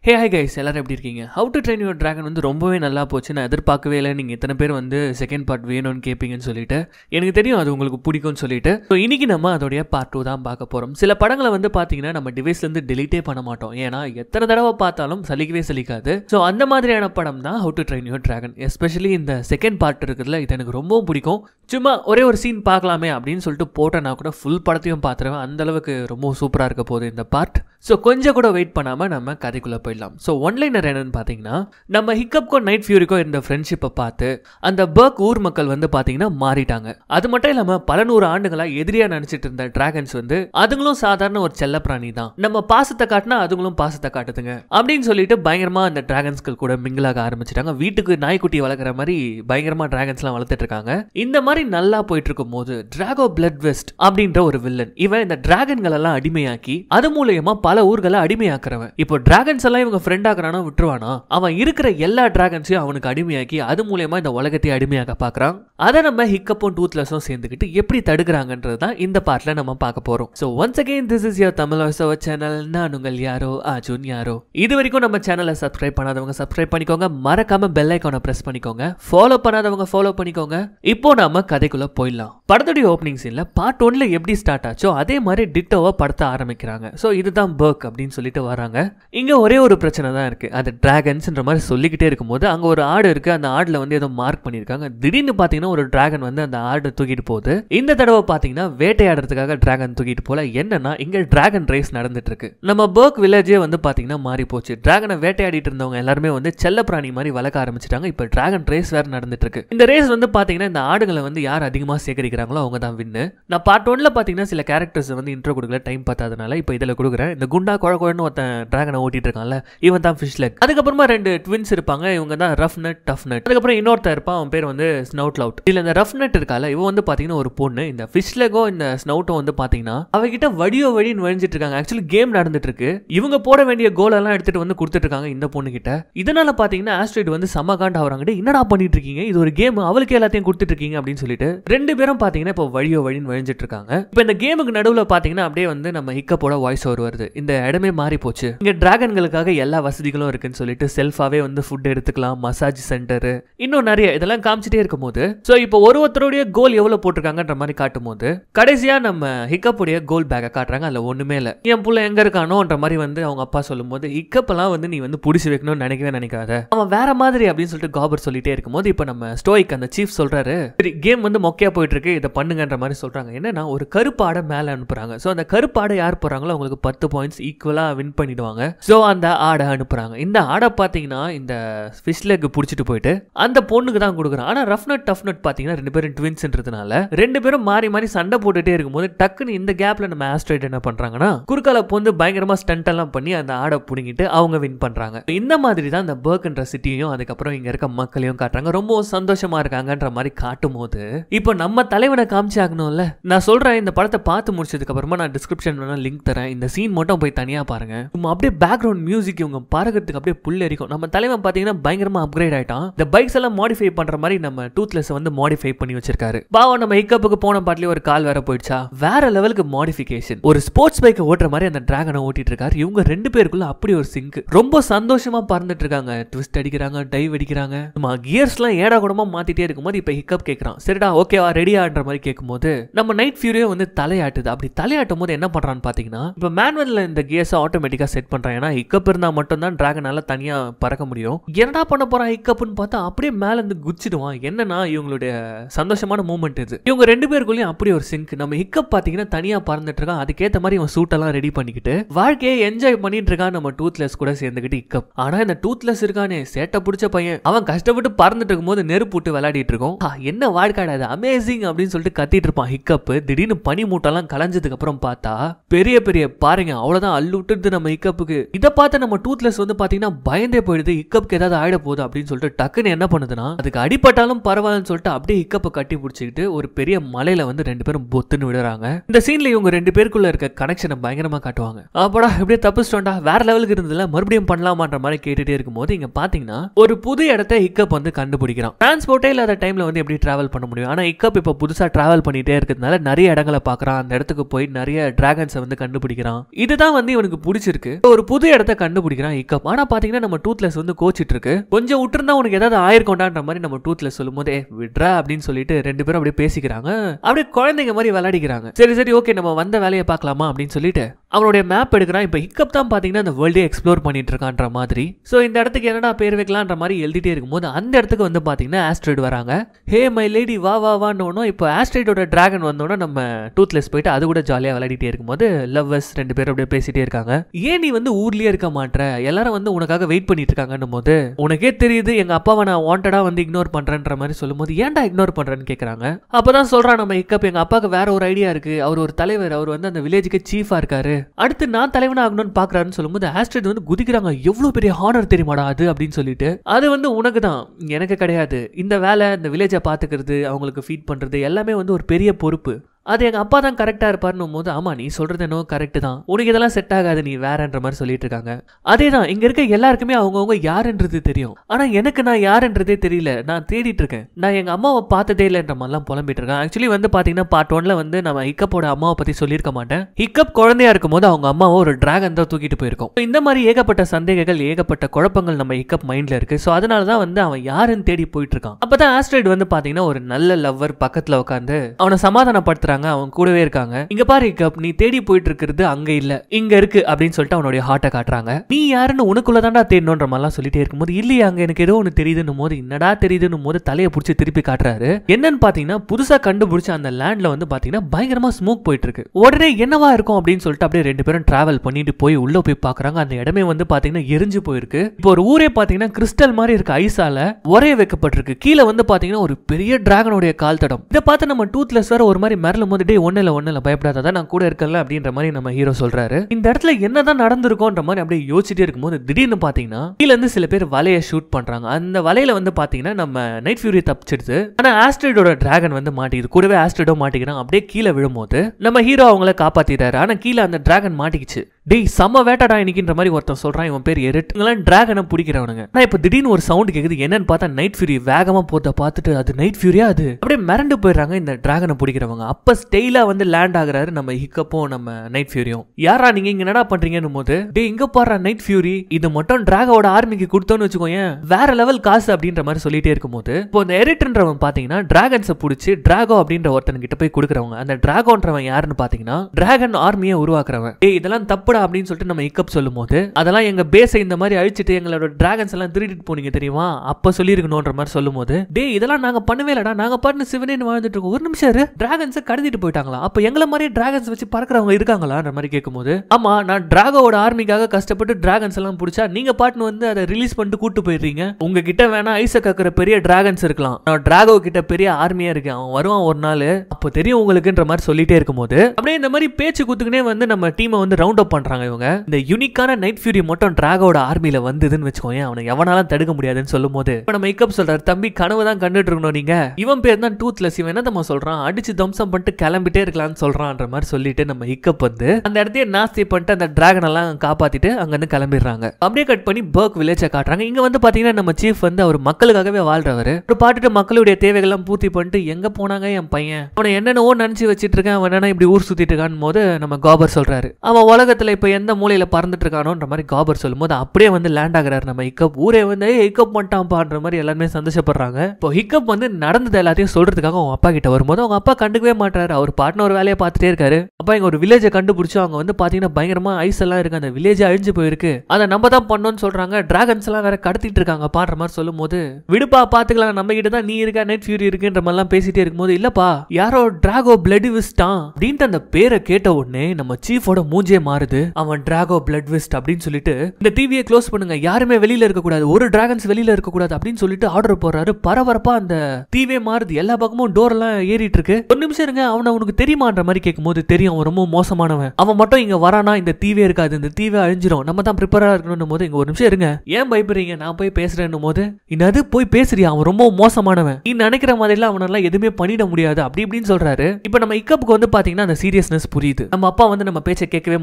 hey hi guys எல்லாரும் எப்படி இருக்கீங்க how to train your dragon வந்து ரொம்பவே நல்லா போச்சு நான் எதிர்பார்க்கவே இல்லை நீங்கள் இத்தனை பேர் வந்து செகண்ட் பார்ட் வேணும்னு கேட்பீங்கன்னு சொல்லிட்டு எனக்கு தெரியும் அது உங்களுக்கு பிடிக்கும்னு சொல்லிட்டு ஸோ இன்னைக்கு நம்ம அதோடைய பார்ட் டூ தான் பார்க்க போகிறோம் சில படங்களை வந்து பார்த்தீங்கன்னா நம்ம டிவைஸ்லேருந்து டெலிட்டே பண்ண மாட்டோம் ஏன்னா எத்தனை தடவை பார்த்தாலும் சலிக்கவே சலிக்காது ஸோ அந்த மாதிரியான படம் தான் how to train your dragon especially இந்த செகண்ட் பார்ட் இருக்குதுல இது எனக்கு ரொம்பவும் பிடிக்கும் சும்மா ஒரே ஒரு சீன் பார்க்கலாமே அப்படின்னு சொல்லிட்டு போட்டேன்னா கூட ஃபுல் படத்தையும் பார்த்துருவேன் அந்த அளவுக்கு ரொம்ப சூப்பராக இருக்க போகுது இந்த பார்ட் ஸோ கொஞ்சம் கூட வெயிட் பண்ணாமல் நம்ம கதைக்குள்ளே போயிடலாம் ஸோ ஒன்லைனர் என்னன்னு பார்த்தீங்கன்னா நம்ம ஹிக்கப்கோ நைட் ஃபியூரிக்கோ இருந்த ஃப்ரெண்ட்ஷிப்பை பார்த்து அந்த பர்க் ஊர் மக்கள் வந்து பார்த்தீங்கன்னா மாறிட்டாங்க அது மட்டும் இல்லாமல் பல நூறு ஆண்டுகளாக எதிரியாக நினச்சிட்டு இருந்த டிராகன்ஸ் வந்து அதுங்களும் சாதாரண ஒரு செல்ல பிராணி தான் நம்ம பாசத்தை காட்டினா அதுங்களும் பாசத்தை காட்டுதுங்க அப்படின்னு சொல்லிட்டு பயங்கரமா அந்த டிராகன்ஸ்கள் கூட மிங்கிளாக ஆரம்பிச்சிட்டாங்க வீட்டுக்கு நாய்க்குட்டி வளர்க்குற மாதிரி பயங்கரமா டிராகன்ஸ்லாம் வளர்த்துட்டு இருக்காங்க இந்த மாதிரி நல்லா போயிட்டு இருக்கும் போது டிராகோ பிளட் வெஸ்ட் அப்படின்ற ஒரு வில்லன் இவன் இந்த டிராகன்கள் எல்லாம் அடிமையாக்கி அது மூலியமா பல ஊர்களை அடிமையாக்குறவன் இப்போ டிராகன்ஸ் எல்லாம் இவங்க ஃப்ரெண்ட் ஆக்குறானா விட்டுருவானா அவன் இருக்கிற எல்லா டிராகன்ஸையும் அவனுக்கு அடிமையாக்கி அது மூலியமா இந்த உலகத்தை அடிமையாக்க பார்க்கறான் அதை நம்ம ஹிக்கப்பும் டூத்லெஸும் சேர்ந்துக்கிட்டு எப்படி தடுக்கிறாங்கன்றது தான் இந்த பார்ட்ல நம்ம பார்க்க போறோம் so once again this is your Tamil voice channel நான் உங்கள் யாரோ அர்ஜுன் யாரோ இது வரைக்கும் நம்ம சேனலை சப்ஸ்கிரைப் பண்ணாதவங்க சப்ஸ்கிரைப் பண்ணிக்கோங்க மறக்காம பெல் ஐக்கானை பிரஸ் பண்ணிக்கோங்க ஃபாலோ பண்ணாதவங்க ஃபாலோ பண்ணிக்கோங்க இப்போ நாம கதைக்குள்ள போயிடலாம் படத்துடைய ஓப்பனிங் சீன்ல பார்ட் ஒன்ல எப்படி ஸ்டார்ட் ஆச்சோ அதே மாதிரி டிட்டோவா படத்தை ஆரம்பிக்கிறாங்க ஸோ இதுதான் பர்க் அப்படின்னு சொல்லிட்டு வராங்க இங்க ஒரே ஒரு பிரச்சனை தான் இருக்கு அது டிராகன்ஸ்ன்ற மாதிரி சொல்லிக்கிட்டே இருக்கும்போது அங்க ஒரு ஆடு இருக்கு அந்த ஆடுல வந்து ஏதோ மார்க் பண்ணிருக்காங்க திடீர்னு பாத்தீங்கன்னா ஒரு டிராகன் வந்து அந்த ஆடு தூக்கிட்டு போகுது இந்த தடவை பாத்தீங்கன்னா வேட்டையாடுறதுக்காக டிராகன் தூக்கிட்டு போல என்னன்னா இங்க டிராகன் ரேஸ் நடந்துட்டு இருக்கு நம்ம பர்க் வில்லேஜே வந்து பாத்தீங்கன்னா மாறி போச்சு டிராகனை வேட்டையாடிட்டு இருந்தவங்க எல்லாருமே வந்து செல்ல பிராணி மாதிரி வளர்க்க ஆரம்பிச்சிட்டாங்க இப்போ டிராகன் ரேஸ் வேற நடந்துட்டு இருக்கு இந்த ரேஸ் வந்து பாத்தீங்கன்னா இந்த ஆடுகளை வந்து யார் அதிகமா சேகரிக்கிறாங்களோ அவங்க தான் வின்னு நான் பார்ட் ஒன்ல பாத்தீங்கன்னா சில கேரக்டர்ஸ் வந்து இன்ட்ரோ கொடுக்கல டைம் பார்த்தாதனால இப்போ இதுல கொடுக்குறேன் இந்த குண்டா குழ குழன்னு ஒருத்தன் டிராகனை ஓட்டிட்டு இருக்கான்ல இவன் தான் ஃபிஷ் லெக் அதுக்கப்புறமா ரெண்டு ட்வின்ஸ் இருப்பாங்க இவங்க தான் ரஃப் நட் டஃப் நட் அதுக்கப்புறம் இன்னொருத்தர் இருப்பான் அவன் பேர் வந்து ஸ்னவுட் லவுட் இல்ல இந்த ரஃப் நட் இருக்கால இவன் வந்து பாத்தீங்கன்னா ஒரு பொண்ணு இந்த ஃபிஷ் லெகோ இந்த ஸ்னவுட்டும் வந்து பாத்தீங்கன்னா அவகிட்ட வடியோ வடின்னு வழிஞ்சிட்டு இருக்காங்க ஆக்சுவலி கேம் நடந்துட்டு இருக்கு இவங்க போட வேண்டிய கோல் எல்லாம் எடுத்துட்டு வந்து கொடுத்துட்டு இருக்காங்க இந்த பொண்ணு கிட்ட இதனால பாத்தீங்கன்னா ஆஸ்ட்ராய்டு வந்து செம்ம காண்ட் ஆகுறாங்க "டேய், என்னடா பண்ணிட்டு இருக்கீங்க இது ஒரு கேம் அவளுக்கு எல்லாத்தையும் கொடுத்துட்டு இருக்கீங்க அப்படின்னு சொல்லிட்டு ரெண்டு பேரும் பாத்தீங்கன்னா இப்போ வழியோ வழின்னு வழிஞ்சிட்டு இருக்காங்க இப்போ இந்த கேமுக்கு நடுவுல பாத்தீங்கன்னா அப்படியே வந்து நம்ம ஹிக்கப்போட வாய்ஸ் ஓவர் வருது இந்த இடமே மாறி போச்சு இங்க டிராகன்களுக்காக எல்லா வசதிகளும் இருக்குன்னு சொல்லிட்டு செல்ஃபாவே வந்து ஃபுட் எடுத்துக்கலாம் மசாஜ் சென்டர் இன்னும் நிறைய இதெல்லாம் காமிச்சிட்டே இருக்கும் போது ஸோ இப்போ ஒரு ஒருத்தருடைய கோல் எவ்வளவு போட்டிருக்காங்கன்ற மாதிரி காட்டும் போது கடைசியா நம்ம ஹிக்கப்புடைய கோல் பேக்கை காட்டுறாங்க அதுல ஒண்ணுமே இல்லை என் புள்ள எங்க இருக்கானோன்ற மாதிரி வந்து அவங்க அப்பா சொல்லும்போது ஹிக்கப்பெல்லாம் வந்து நீ வந்து புடிச்சு வைக்கணும்னு நினைக்கவே நினைக்காத அவன் வேற மாதிரி அப்படின்னு சொல்லிட்டு காபர் சொல்லிட்டே இருக்கும்போது இப்போ நம்ம ஸ்டோய்க்கு அந்த சீஃப் சொல்றாரு சரி கேம் வந்து மொக்கையா போயிட்டு இருக்கு இதை பண்ணுங்கன்ற மாதிரி சொல்றாங்க என்னன்னா ஒரு கருப்பாடை மேல அனுப்புறாங்க ஸோ அந்த கருப்பாடை யார் போறாங்களோ அவங்களுக்கு பத்து பாயிண்ட்ஸ் ஈக்குவலா வின் பண்ணிடுவாங்க ஸோ அந்த ஆடை அனுப்புறாங்க இந்த ஆடை பார்த்தீங்கன்னா இந்த ஃபிஷ் லெக் பிடிச்சிட்டு போயிட்டு அந்த பொண்ணுக்கு தான் கொடுக்குறான் ஆனா ரஃப் நட் டஃப் நட் பார்த்தீங்கன்னா ரெண்டு பேரும் ட்வின்ஸ்ன்றதுனால ரெண்டு பேரும் மாறி மாறி சண்டை போட்டுட்டே இருக்கும்போது டக்குன்னு இந்த கேப்ல நம்ம ஆஸ்ட்ராய்ட் என்ன பண்றாங்கன்னா குறுக்கால பொந்து பயங்கரமா ஸ்டண்ட் எல்லாம் பண்ணி அந்த ஆடை பிடிங்கிட்டு அவங்க வின் பண்றாங்க இந்த மாதிரி தான் இந்த பர்க்ன்ற சிட்டியையும் அதுக்கப்புறம் இங்க இருக்க மக்களையும் காட்டுறாங்க ரொம்ப சந்தோஷமா இருக்காங்கன்ற மாதிரி காட்டும் போது இப்போ நம்ம தலைவனை காமிச்சு ஆகணும்ல நான் சொல்றேன் இந்த படத்தை பார்த்து முடிச்சதுக்கு அப்புறமா நான் டிஸ்கிரிப்ஷன் வேணா லிங்க் தரேன் இந்த சீன் மட்டும் போய் தனியா பாருங்க சும்மா அப்படியே பேக்ரவுண்ட் மியூசிக் இவங்க பறக்கிறதுக்கு அப்படியே புல் எரிக்கும் நம்ம தலைவன் பாத்தீங்கன்னா பயங்கரமா அப்கிரேட் ஆயிட்டான் இந்த பைக்ஸ் எல்லாம் மாடிஃபை பண்ற மாதிரி நம்ம டூத்லெஸ் வந்து மாடிஃபை பண்ணி வச்சிருக்காரு பாவம் நம்ம ஹிக்கப்புக்கு போன பாட்டிலே ஒரு கால் வேற போயிடுச்சா வேற லெவலுக்கு மாடிஃபிகேஷன் ஒரு ஸ்போர்ட்ஸ் பைக்கை ஓட்டுற மாதிரி அந்த டிராகனை ஓட்டிட்டு இருக்காரு இவங்க ரெண்டு பேருக்குள்ள அப்படி ஒரு சிங்க் ரொம்ப சந்தோஷமா பறந்துட்டு இருக்காங்க ட்விஸ்ட் அடிக்கிறாங்க டைவ் அடிக்கிறாங்க நம்ம கியர்ஸ்லாம் ஏடா கூடமா மாத்திட்டே இருக்கும்போது இப்போ ஹிக்கப் கேட்கறான் சரிடா ஓகேவா ரெடியான்ற மாதிரி கேட்கும்போது நம்ம நைட் ஃபியூரியோ வந்து தலையாட்டுது அப்படி தலையாட்டும் போது என்ன பண்றான்னு பாத்தீங்கன்னா இப்போ மேனுவல்ல இந்த கியர்ஸ் ஆட்டோமேட்டிக்கா செட் பண்றான் ஏன்னா ஹிக்கப் இருந்தா மட்டும் தான் டிராகனால தனியா பறக்க முடியும் என்னடா பண்ண போறான் ஹிக்கப்னு பார்த்தா அப்படியே மேல இருந்து குச்சிடுவான் என்னன்னா இவங்களுடைய சந்தோஷமான மூமெண்ட் இது இவங்க ரெண்டு பேருக்குள்ளயும் அப்படி ஒரு சிங்க் நம்ம ஹிக்கப் பாத்தீங்கன்னா தனியா பறந்துட்டு இருக்கான் அதுக்கேத்த மாதிரி இவன் சூட் எல்லாம் ரெடி பண்ணிக்கிட்டு வாழ்க்கையை என்ஜாய் பண்ணிட்டு இருக்கான் நம்ம டூத்லெஸ் கூட சேர்ந்துக்கிட்டு ஹிக்கப் ஆனா இந்த டூத்லெஸ் இருக்கானே சேட்டை பிடிச்ச பையன் அவன் கஷ்டப்பட்டு பறந்துட்டு இருக்கும்போது நெருப்பு விட்டு விளையாடிட்டு இருக்கோம் "ஆ, என்ன வாழ்க்காடா அது அமேசிங் அப்படின்னு சொல்லிட்டு கத்திட்டு இருப்பான் ஹிக்கப் திடீர்னு பனி மூட்டெல்லாம் கலைஞ்சதுக்கு அப்புறம் பார்த்தா பெரிய பெரிய பாருங்க அவ்வளவுதான் அள்ளு விட்டுது நம்ம ஹிக்கப்புக்கு இதை பார்த்து நம்ம டூத்லெஸ் வந்து பாத்தீங்கன்னா பயந்தே போயிடுது ஹிக்கப்க்கு ஏதாவது ஆயிட போகுது அப்படின்னு சொல்லிட்டு டக்குன்னு என்ன பண்ணுதுன்னா அதுக்கு அடிபட்டாலும் பரவாயில்லன்னு சொல்லிட்டு அப்படியே ஹிக்கப்பை கட்டி பிடிச்சிக்கிட்டு ஒரு பெரிய மலையில வந்து ரெண்டு பேரும் பொத்துன்னு விடுறாங்க இந்த சீன்ல இவங்க ரெண்டு பேருக்குள்ள இருக்க கனெக்ஷனை பயங்கரமா காட்டுவாங்க அப்படா இப்படியே தப்பிச்சிட்டோம்டா வேற லெவலுக்கு இருந்ததுல மறுபடியும் பண்ணலாமான்ற மாதிரி கேட்டுட்டே இருக்கும்போது இங்க பாத்தீங்கன்னா ஒரு புது இடத்த ஹிக்கப் வந்து கண்டுபிடிக்கிறான் டிரான்ஸ்போர்ட்டே இல்லாத டைம்ல வந்து எப்படி டிராவல் பண்ண முடியும் ஆனா ஹிக்கப் இப்ப புதுசா டிராவல் பண்ணிட்டே இருக்கிறதுனால நிறைய இடங்களை பாக்குறான் அந்த இடத்துக்கு போய் நிறைய டிராகன்ஸை வந்து கண்டுபிடிக்கிறான் இதுதான் வந்து இவனுக்கு பிடிச்சிருக்கு ஒரு புது இடத்த கண்டுபிடி கண்டுபிடிக்கிறான் ஹிக்கப் ஆனா பாத்தீங்கன்னா நம்ம டூத்லெஸ் வந்து கோச்சிட்டு இருக்கு கொஞ்சம் விட்டுருந்தா உனக்கு ஏதாவது ஆயிருக்கோண்டான்ற மாதிரி நம்ம டூத்லெஸ் சொல்லும் போதே விட்ரா அப்படின்னு சொல்லிட்டு ரெண்டு பேரும் அப்படியே பேசிக்கிறாங்க அப்படியே குழந்தைங்க மாதிரி விளையாடிக்கிறாங்க சரி சரி ஓகே நம்ம வந்த வேலையை பார்க்கலாமா அப்படின்னு சொல்லிட்டு அவனுடைய மேப் எடுக்கிறான் இப்போ ஹிக்கப் தான் பாத்தீங்கன்னா அந்த வேர்ல்டே எக்ஸ்ப்ளோர் பண்ணிட்டு இருக்கான்ற மாதிரி ஸோ இந்த இடத்துக்கு என்னடா பேர் வைக்கலான்ற மாதிரி எழுதிட்டே இருக்கும்போது அந்த இடத்துக்கு வந்து பாத்தீங்கன்னா ஆஸ்ட்ராய்டு வராங்க ஹே மை லேடி வா வா வான்னு இப்போ ஆஸ்ட்ராய்டோட டிராகன் வந்தோடனே நம்ம டூத்லெஸ் போயிட்டு அது கூட ஜாலியாக விளையாடிட்டே இருக்கும்போது லவ்வர்ஸ் ரெண்டு பேரும் அப்படியே பேசிட்டே இருக்காங்க ஏன் நீ வந்து ஊர்லயே இருக்க மாட்ற எல்லாரும் வந்து உனக்காக வெயிட் பண்ணிட்டு இருக்காங்கன்னும் போது உனக்கே தெரியுது எங்க அப்பாவை நான் வாண்டடா வந்து இக்னோர் பண்றேன்ற மாதிரி சொல்லும்போது ஏன்டா இக்னோர் பண்றேன்னு கேக்குறாங்க அப்பதான் சொல்றான் நம்ம இக்கப் எங்க அப்பாவுக்கு வேற ஒரு ஐடியா இருக்கு அவர் ஒரு தலைவர் அவர் வந்து அந்த வில்லேஜுக்கு சீஃபா இருக்காரு அடுத்து நான் தலைவனா ஆகணும்னு பாக்குறாருன்னு சொல்லும்போது ஆஸ்ட்ரேட் வந்து குதிக்கிறாங்க எவ்வளவு பெரிய ஹானர் தெரியுமாடா அது அப்படின்னு சொல்லிட்டு அது வந்து உனக்கு தான் எனக்கு கிடையாது இந்த வேலை இந்த வில்லேஜை பாத்துக்கிறது அவங்களுக்கு ஃபீட் பண்றது எல்லாமே வந்து ஒரு பெரிய பொறுப்பு அது எங்கள் அப்பா தான் கரெக்டாக இருப்பார்னும் போது ஆமாம் நீ சொல்கிறது என்னவோ கரெக்டு தான் உனக்கு இதெல்லாம் செட் ஆகாது நீ வேறன்ற மாதிரி சொல்லிட்டு இருக்காங்க அதே தான் இங்கே இருக்க எல்லாருக்குமே அவங்கவுங்க யாருன்றது தெரியும் ஆனால் எனக்கு நான் யாருன்றதே தெரியல நான் தேடிட்டு இருக்கேன் நான் எங்கள் அம்மாவை பார்த்ததே இல்லைன்ற மாதிரிலாம் புலம்பிட்டு இருக்கேன் ஆக்சுவலி வந்து பார்த்தீங்கன்னா பார்ட் ஒன்ல வந்து நம்ம ஹிக்கப்போட அம்மாவை பற்றி சொல்லியிருக்க மாட்டேன் ஹிக்கப் குழந்தையா இருக்கும்போது அவங்க அம்மாவை ஒரு டிராகன் தான் தூக்கிட்டு போயிருக்கோம் இந்த மாதிரி ஏகப்பட்ட சந்தேகங்கள் ஏகப்பட்ட குழப்பங்கள் நம்ம ஹிக்கப் மைண்டில் இருக்கு ஸோ அதனால தான் வந்து அவன் யாருன்னு தேடி போயிட்டு இருக்கான் அப்போ தான் ஆஸ்ட்ராய்டு வந்து பார்த்தீங்கன்னா ஒரு நல்ல லவ்வர் பக்கத்தில் உட்காந்து அவனை சமாதானப்படுத்துறாங்க அவங்க கூடவே இருக்காங்க இங்க பாரு கப் நீ தேடி போயிட்டு இருக்கிறது அங்க இல்ல இங்க இருக்கு அப்படின்னு சொல்லிட்டு அவனுடைய ஹார்ட்டை காட்டுறாங்க நீ யாருன்னு உனக்குள்ள தான்டா தேடணுன்ற மாதிரிலாம் சொல்லிட்டே இருக்கும்போது இல்லையா அங்க எனக்கு ஏதோ ஒன்று தெரியுதுன்னும் போது என்னடா தெரியுதுன்னும் போது தலையை பிடிச்சி திருப்பி காட்டுறாரு என்னன்னு பாத்தீங்கன்னா புதுசா கண்டுபிடிச்ச அந்த லேண்ட்ல வந்து பாத்தீங்கன்னா பயங்கரமா ஸ்மோக் போயிட்டு இருக்கு உடனே என்னவா இருக்கும் அப்படின்னு சொல்லிட்டு அப்படியே ரெண்டு பேரும் டிராவல் பண்ணிட்டு போய் உள்ள போய் பாக்குறாங்க அந்த இடமே வந்து பாத்தீங்கன்னா எரிஞ்சு போயிருக்கு இப்போ ஒரு ஊரே பாத்தீங்கன்னா கிறிஸ்டல் மாதிரி இருக்க ஐஸால ஒரே வைக்கப்பட்டிருக்கு கீழே வந்து பாத்தீங்கன்னா ஒரு பெரிய டிராகனுடைய கால் தடம் இதை பார்த்து நம்ம டூத்லெஸ் வேற ஒரு மாதிரி மிரளும் போது டே ஒண்ணு இல்ல ஒண்ணு இல்ல பயப்படாத நான் கூட இருக்கல அப்படின்ற மாதிரி நம்ம ஹீரோ சொல்றாரு இந்த இடத்துல என்னதான் நடந்திருக்கோன்ற மாதிரி அப்படியே யோசிச்சுட்டே இருக்கும்போது திடீர்னு பாத்தீங்கன்னா கீழ இருந்து சில பேர் வலையை ஷூட் பண்றாங்க அந்த வலையில வந்து பாத்தீங்கன்னா நம்ம நைட் ஃபியூரி தப்பிச்சிடுது ஆனா ஆஸ்ட்ராய்டோட டிராகன் வந்து மாட்டிக்குது கூடவே ஆஸ்ட்ராய்டோ மாட்டிக்கிறான் அப்படியே கீழே விழும்போது நம்ம ஹீரோ அவங்கள காப்பாத்திட்டாரு ஆனா கீழே அந்த டிராகன் மாட்டிக்கிச்சு டேய் செம்ம வேட்டடா இன்னைக்குன்ற மாதிரி ஒருத்தன் சொல்றான் இவன் பேர் எரிட் இவங்களாம் டிராகனை பிடிக்கிறவனுங்க நான் இப்போ திடீர்னு ஒரு சவுண்ட் கேக்குது என்னன்னு பார்த்தா நைட் ஃபியூரி வேகமா போறத பார்த்துட்டு அது நைட் ஃபியூரியா அது அப்படியே மிரண்டு போயிடுறாங்க இந்த டிராகனை பிடிக்கிறவங்க அப்ப ஸ்டெயிலா வந்து லேண்ட் ஆகுறாரு நம்ம ஹிக்கப்போ நம்ம நைட் ஃபியூரியும் யாரா நீங்க இங்க என்னடா பண்றீங்கன்னு போது டே இங்க பாடுறா நைட் ஃபியூரி இது மட்டும் டிராகோட ஆர்மிக்கு கொடுத்தோன்னு வச்சுக்கோயேன் வேற லெவல் காசு அப்படின்ற மாதிரி சொல்லிட்டே இருக்கும்போது இப்போ இந்த எரிட்ன்றவன் பாத்தீங்கன்னா டிராகன்ஸை பிடிச்சி டிராகோ அப்படின்ற ஒருத்தன் கிட்ட போய் கொடுக்குறவங்க அந்த டிராகோன்றவன் யாருன்னு பாத்தீங்கன்னா டிராகன் ஆர்மியை உருவாக்குறவன் டேய் இதெல்லாம் தப்புடா அப்படின்னு சொல்லிட்டு நம்ம இக்கப் சொல்லும் போது அதெல்லாம் எங்க பேஸை இந்த மாதிரி அழிச்சிட்டு எங்களோட டிராகன்ஸ் எல்லாம் திருடிட்டு போனீங்க தெரியுமா அப்ப சொல்லியிருக்கணும்ன்ற மாதிரி சொல்லும் போது டே இதெல்லாம் நாங்க பண்ணவே இல்லடா நாங்க பாட்டு சிவனேன்னு வாழ்ந்துட்டு இருக்கோம் ஒரு நிமிஷம் இரு டிராகன்ஸை கடத்திட்டு போயிட்டாங்களா அப்ப எங்களை மாதிரி டிராகன்ஸ் வச்சு பறக்கிறவங்க இருக்காங்களான்ற மாதிரி கேட்கும்போது ஆமா நான் டிராகோட ஆர்மிக்காக கஷ்டப்பட்டு டிராகன்ஸ் எல்லாம் பிடிச்சா நீங்க பாட்டுன்னு வந்து அதை ரிலீஸ் பண்ணிட்டு கூட்டு போயிடுறீங்க உங்ககிட்ட வேணா ஐச கக்குற பெரிய டிராகன்ஸ் இருக்கலாம் நான் டிராகோ கிட்ட பெரிய ஆர்மியா இருக்கேன் அவன் வருவான் ஒரு நாள் அப்போ தெரியும் உங்களுக்குன்ற மாதிரி சொல்லிட்டே இருக்கும்போது அப்படியே இந்த மாதிரி பேச்சு குத்துக்குனே வந்து நம்ம டீமை வந்து ரவுண்ட் அப் பண்றாங்க இவங்க இந்த யூனிக்கான நைட் ஃபியூரி மட்டும் டிராகோட ஆர்மியில வந்ததுன்னு வச்சுக்கோங்க அவனை எவனாலும் தடுக்க முடியாதுன்னு சொல்லும் போது இப்ப நம்ம இக்கப் சொல்றாரு தம்பி கனவு தான் கண்டுட்டு இருக்கணும் நீங்க இவன் பேர் தான் டூத்லெஸ் இவன் என்ன நம்ம சொல்றான் அடிச்சு தம்சம் பண்ணிட்டு கிளம்பிட்டே இருக்கலாம்னு சொல்றான்ற மாதிரி சொல்லிட்டு நம்ம ஹிக்கப் வந்து அந்த இடத்தையே நாஸ்தி பண்ணிட்டு அந்த டிராகன் எல்லாம் காப்பாத்திட்டு அங்க இருந்து கிளம்பிடுறாங்க அப்படியே கட் பண்ணி பர்க் வில்லேஜை காட்டுறாங்க இங்க வந்து பாத்தீங்கன்னா நம்ம சீஃப் வந்து அவர் மக்களுக்காகவே வாழ்றவர் ஒரு பாட்டுட்டு மக்களுடைய தேவைகள்லாம் பூர்த்தி பண்ணிட்டு எங்க போனாங்க என் பையன் அவனை என்னென்னவோ நினைச்சு வச்சிட்டு இருக்கான் அவன் என்ன இப்படி ஊர் சுத்திட்டு இருக்கான் போது நம்ம காபர் சொல்றாரு அவன் உலகத்துல இப்ப எந்த மூலையில பறந்துட்டு இருக்கானோன்ற மாதிரி காபர் சொல்லும்போது அப்படியே வந்து லேண்ட் ஆகுறாரு நம்ம ஹிக்கப் ஊரே வந்து "ஏய், ஹிக்கப் பண்ணிட்டான்ப்பான்ற மாதிரி எல்லாருமே சந்தோஷப்படுறாங்க இப்போ ஹிக்கப் வந்து நடந்தது எல்லாத்தையும் சொல்றதுக்காக அவங்க அப்பா கிட்ட வரும்போது அவங்க அப்பா கண்டுக்கவே மாட்டாரு அவர் பாட்டுன ஒரு வேலையை பார்த்துட்டே இருக்காரு அப்பா இங்க ஒரு வில்லேஜை கண்டுபிடிச்சு அவங்க வந்து பாத்தீங்கன்னா பயங்கரமா ஐஸ் எல்லாம் இருக்கு அந்த வில்லேஜ் அழிஞ்சு போயிருக்கு அதை நம்ம தான் பண்ணோம்னு சொல்றாங்க டிராகன்ஸ் எல்லாம் வேற கடத்திட்டு இருக்காங்க பாடுற மாதிரி சொல்லும் போது விடுப்பா பாத்துக்கலாம் நம்ம கிட்ட தான் நீ இருக்கா நெட் ஃபியூரி இருக்குன்ற மாதிரிலாம் பேசிட்டே இருக்கும்போது இல்லப்பா யாரோ டிராகோ பிளட் விஸ்டான் அப்படின்ட்டு அந்த பேரை கேட்ட உடனே நம்ம சீஃபோட மூஞ்சே மாறுது அவன் டிராகோ பிளட் விஸ்ட் அப்படின்னு சொல்லிட்டு இந்த டிவியை க்ளோஸ் பண்ணுங்க யாருமே வெளியில இருக்க கூடாது ஒரு டிராகன்ஸ் வெளியில இருக்க கூடாது அப்படின்னு சொல்லிட்டு ஆர்டர் போடுறாரு பரபரப்பா அந்த டிவியே மாறுது எல்லா பக்கமும் டோர் எல்லாம் ஏறிட்டு இருக்கு ஒரு நிமிஷம் இருங்க அவனை உனக்கு தெரியுமான்ற மாதிரி கேட்கும்போது தெரியும் அவன் ரொம்ப மோசமானவன் அவன் மட்டும் இங்க வரானா இந்த தீவே இருக்காது இந்த தீவே அழிஞ்சிரும் நம்ம தான் ப்ரிப்பரா இருக்கணும் போது இங்க ஒரு நிமிஷம் இருங்க ஏன் பயப்படுறீங்க நான் போய் பேசுறேன்னும் போது என்னது போய் பேசுறியா அவன் ரொம்ப மோசமானவன் நீ நினைக்கிற மாதிரிலாம் அவனால எதுவுமே பண்ணிட முடியாது அப்படி இப்படின்னு சொல்றாரு இப்போ நம்ம இக்கப்புக்கு வந்து பாத்தீங்கன்னா அந்த சீரியஸ்னஸ் புரியுது நம்ம அப்பா வந்து நம்ம பேச்சை கேட்கவே மாட்டாரு அதனால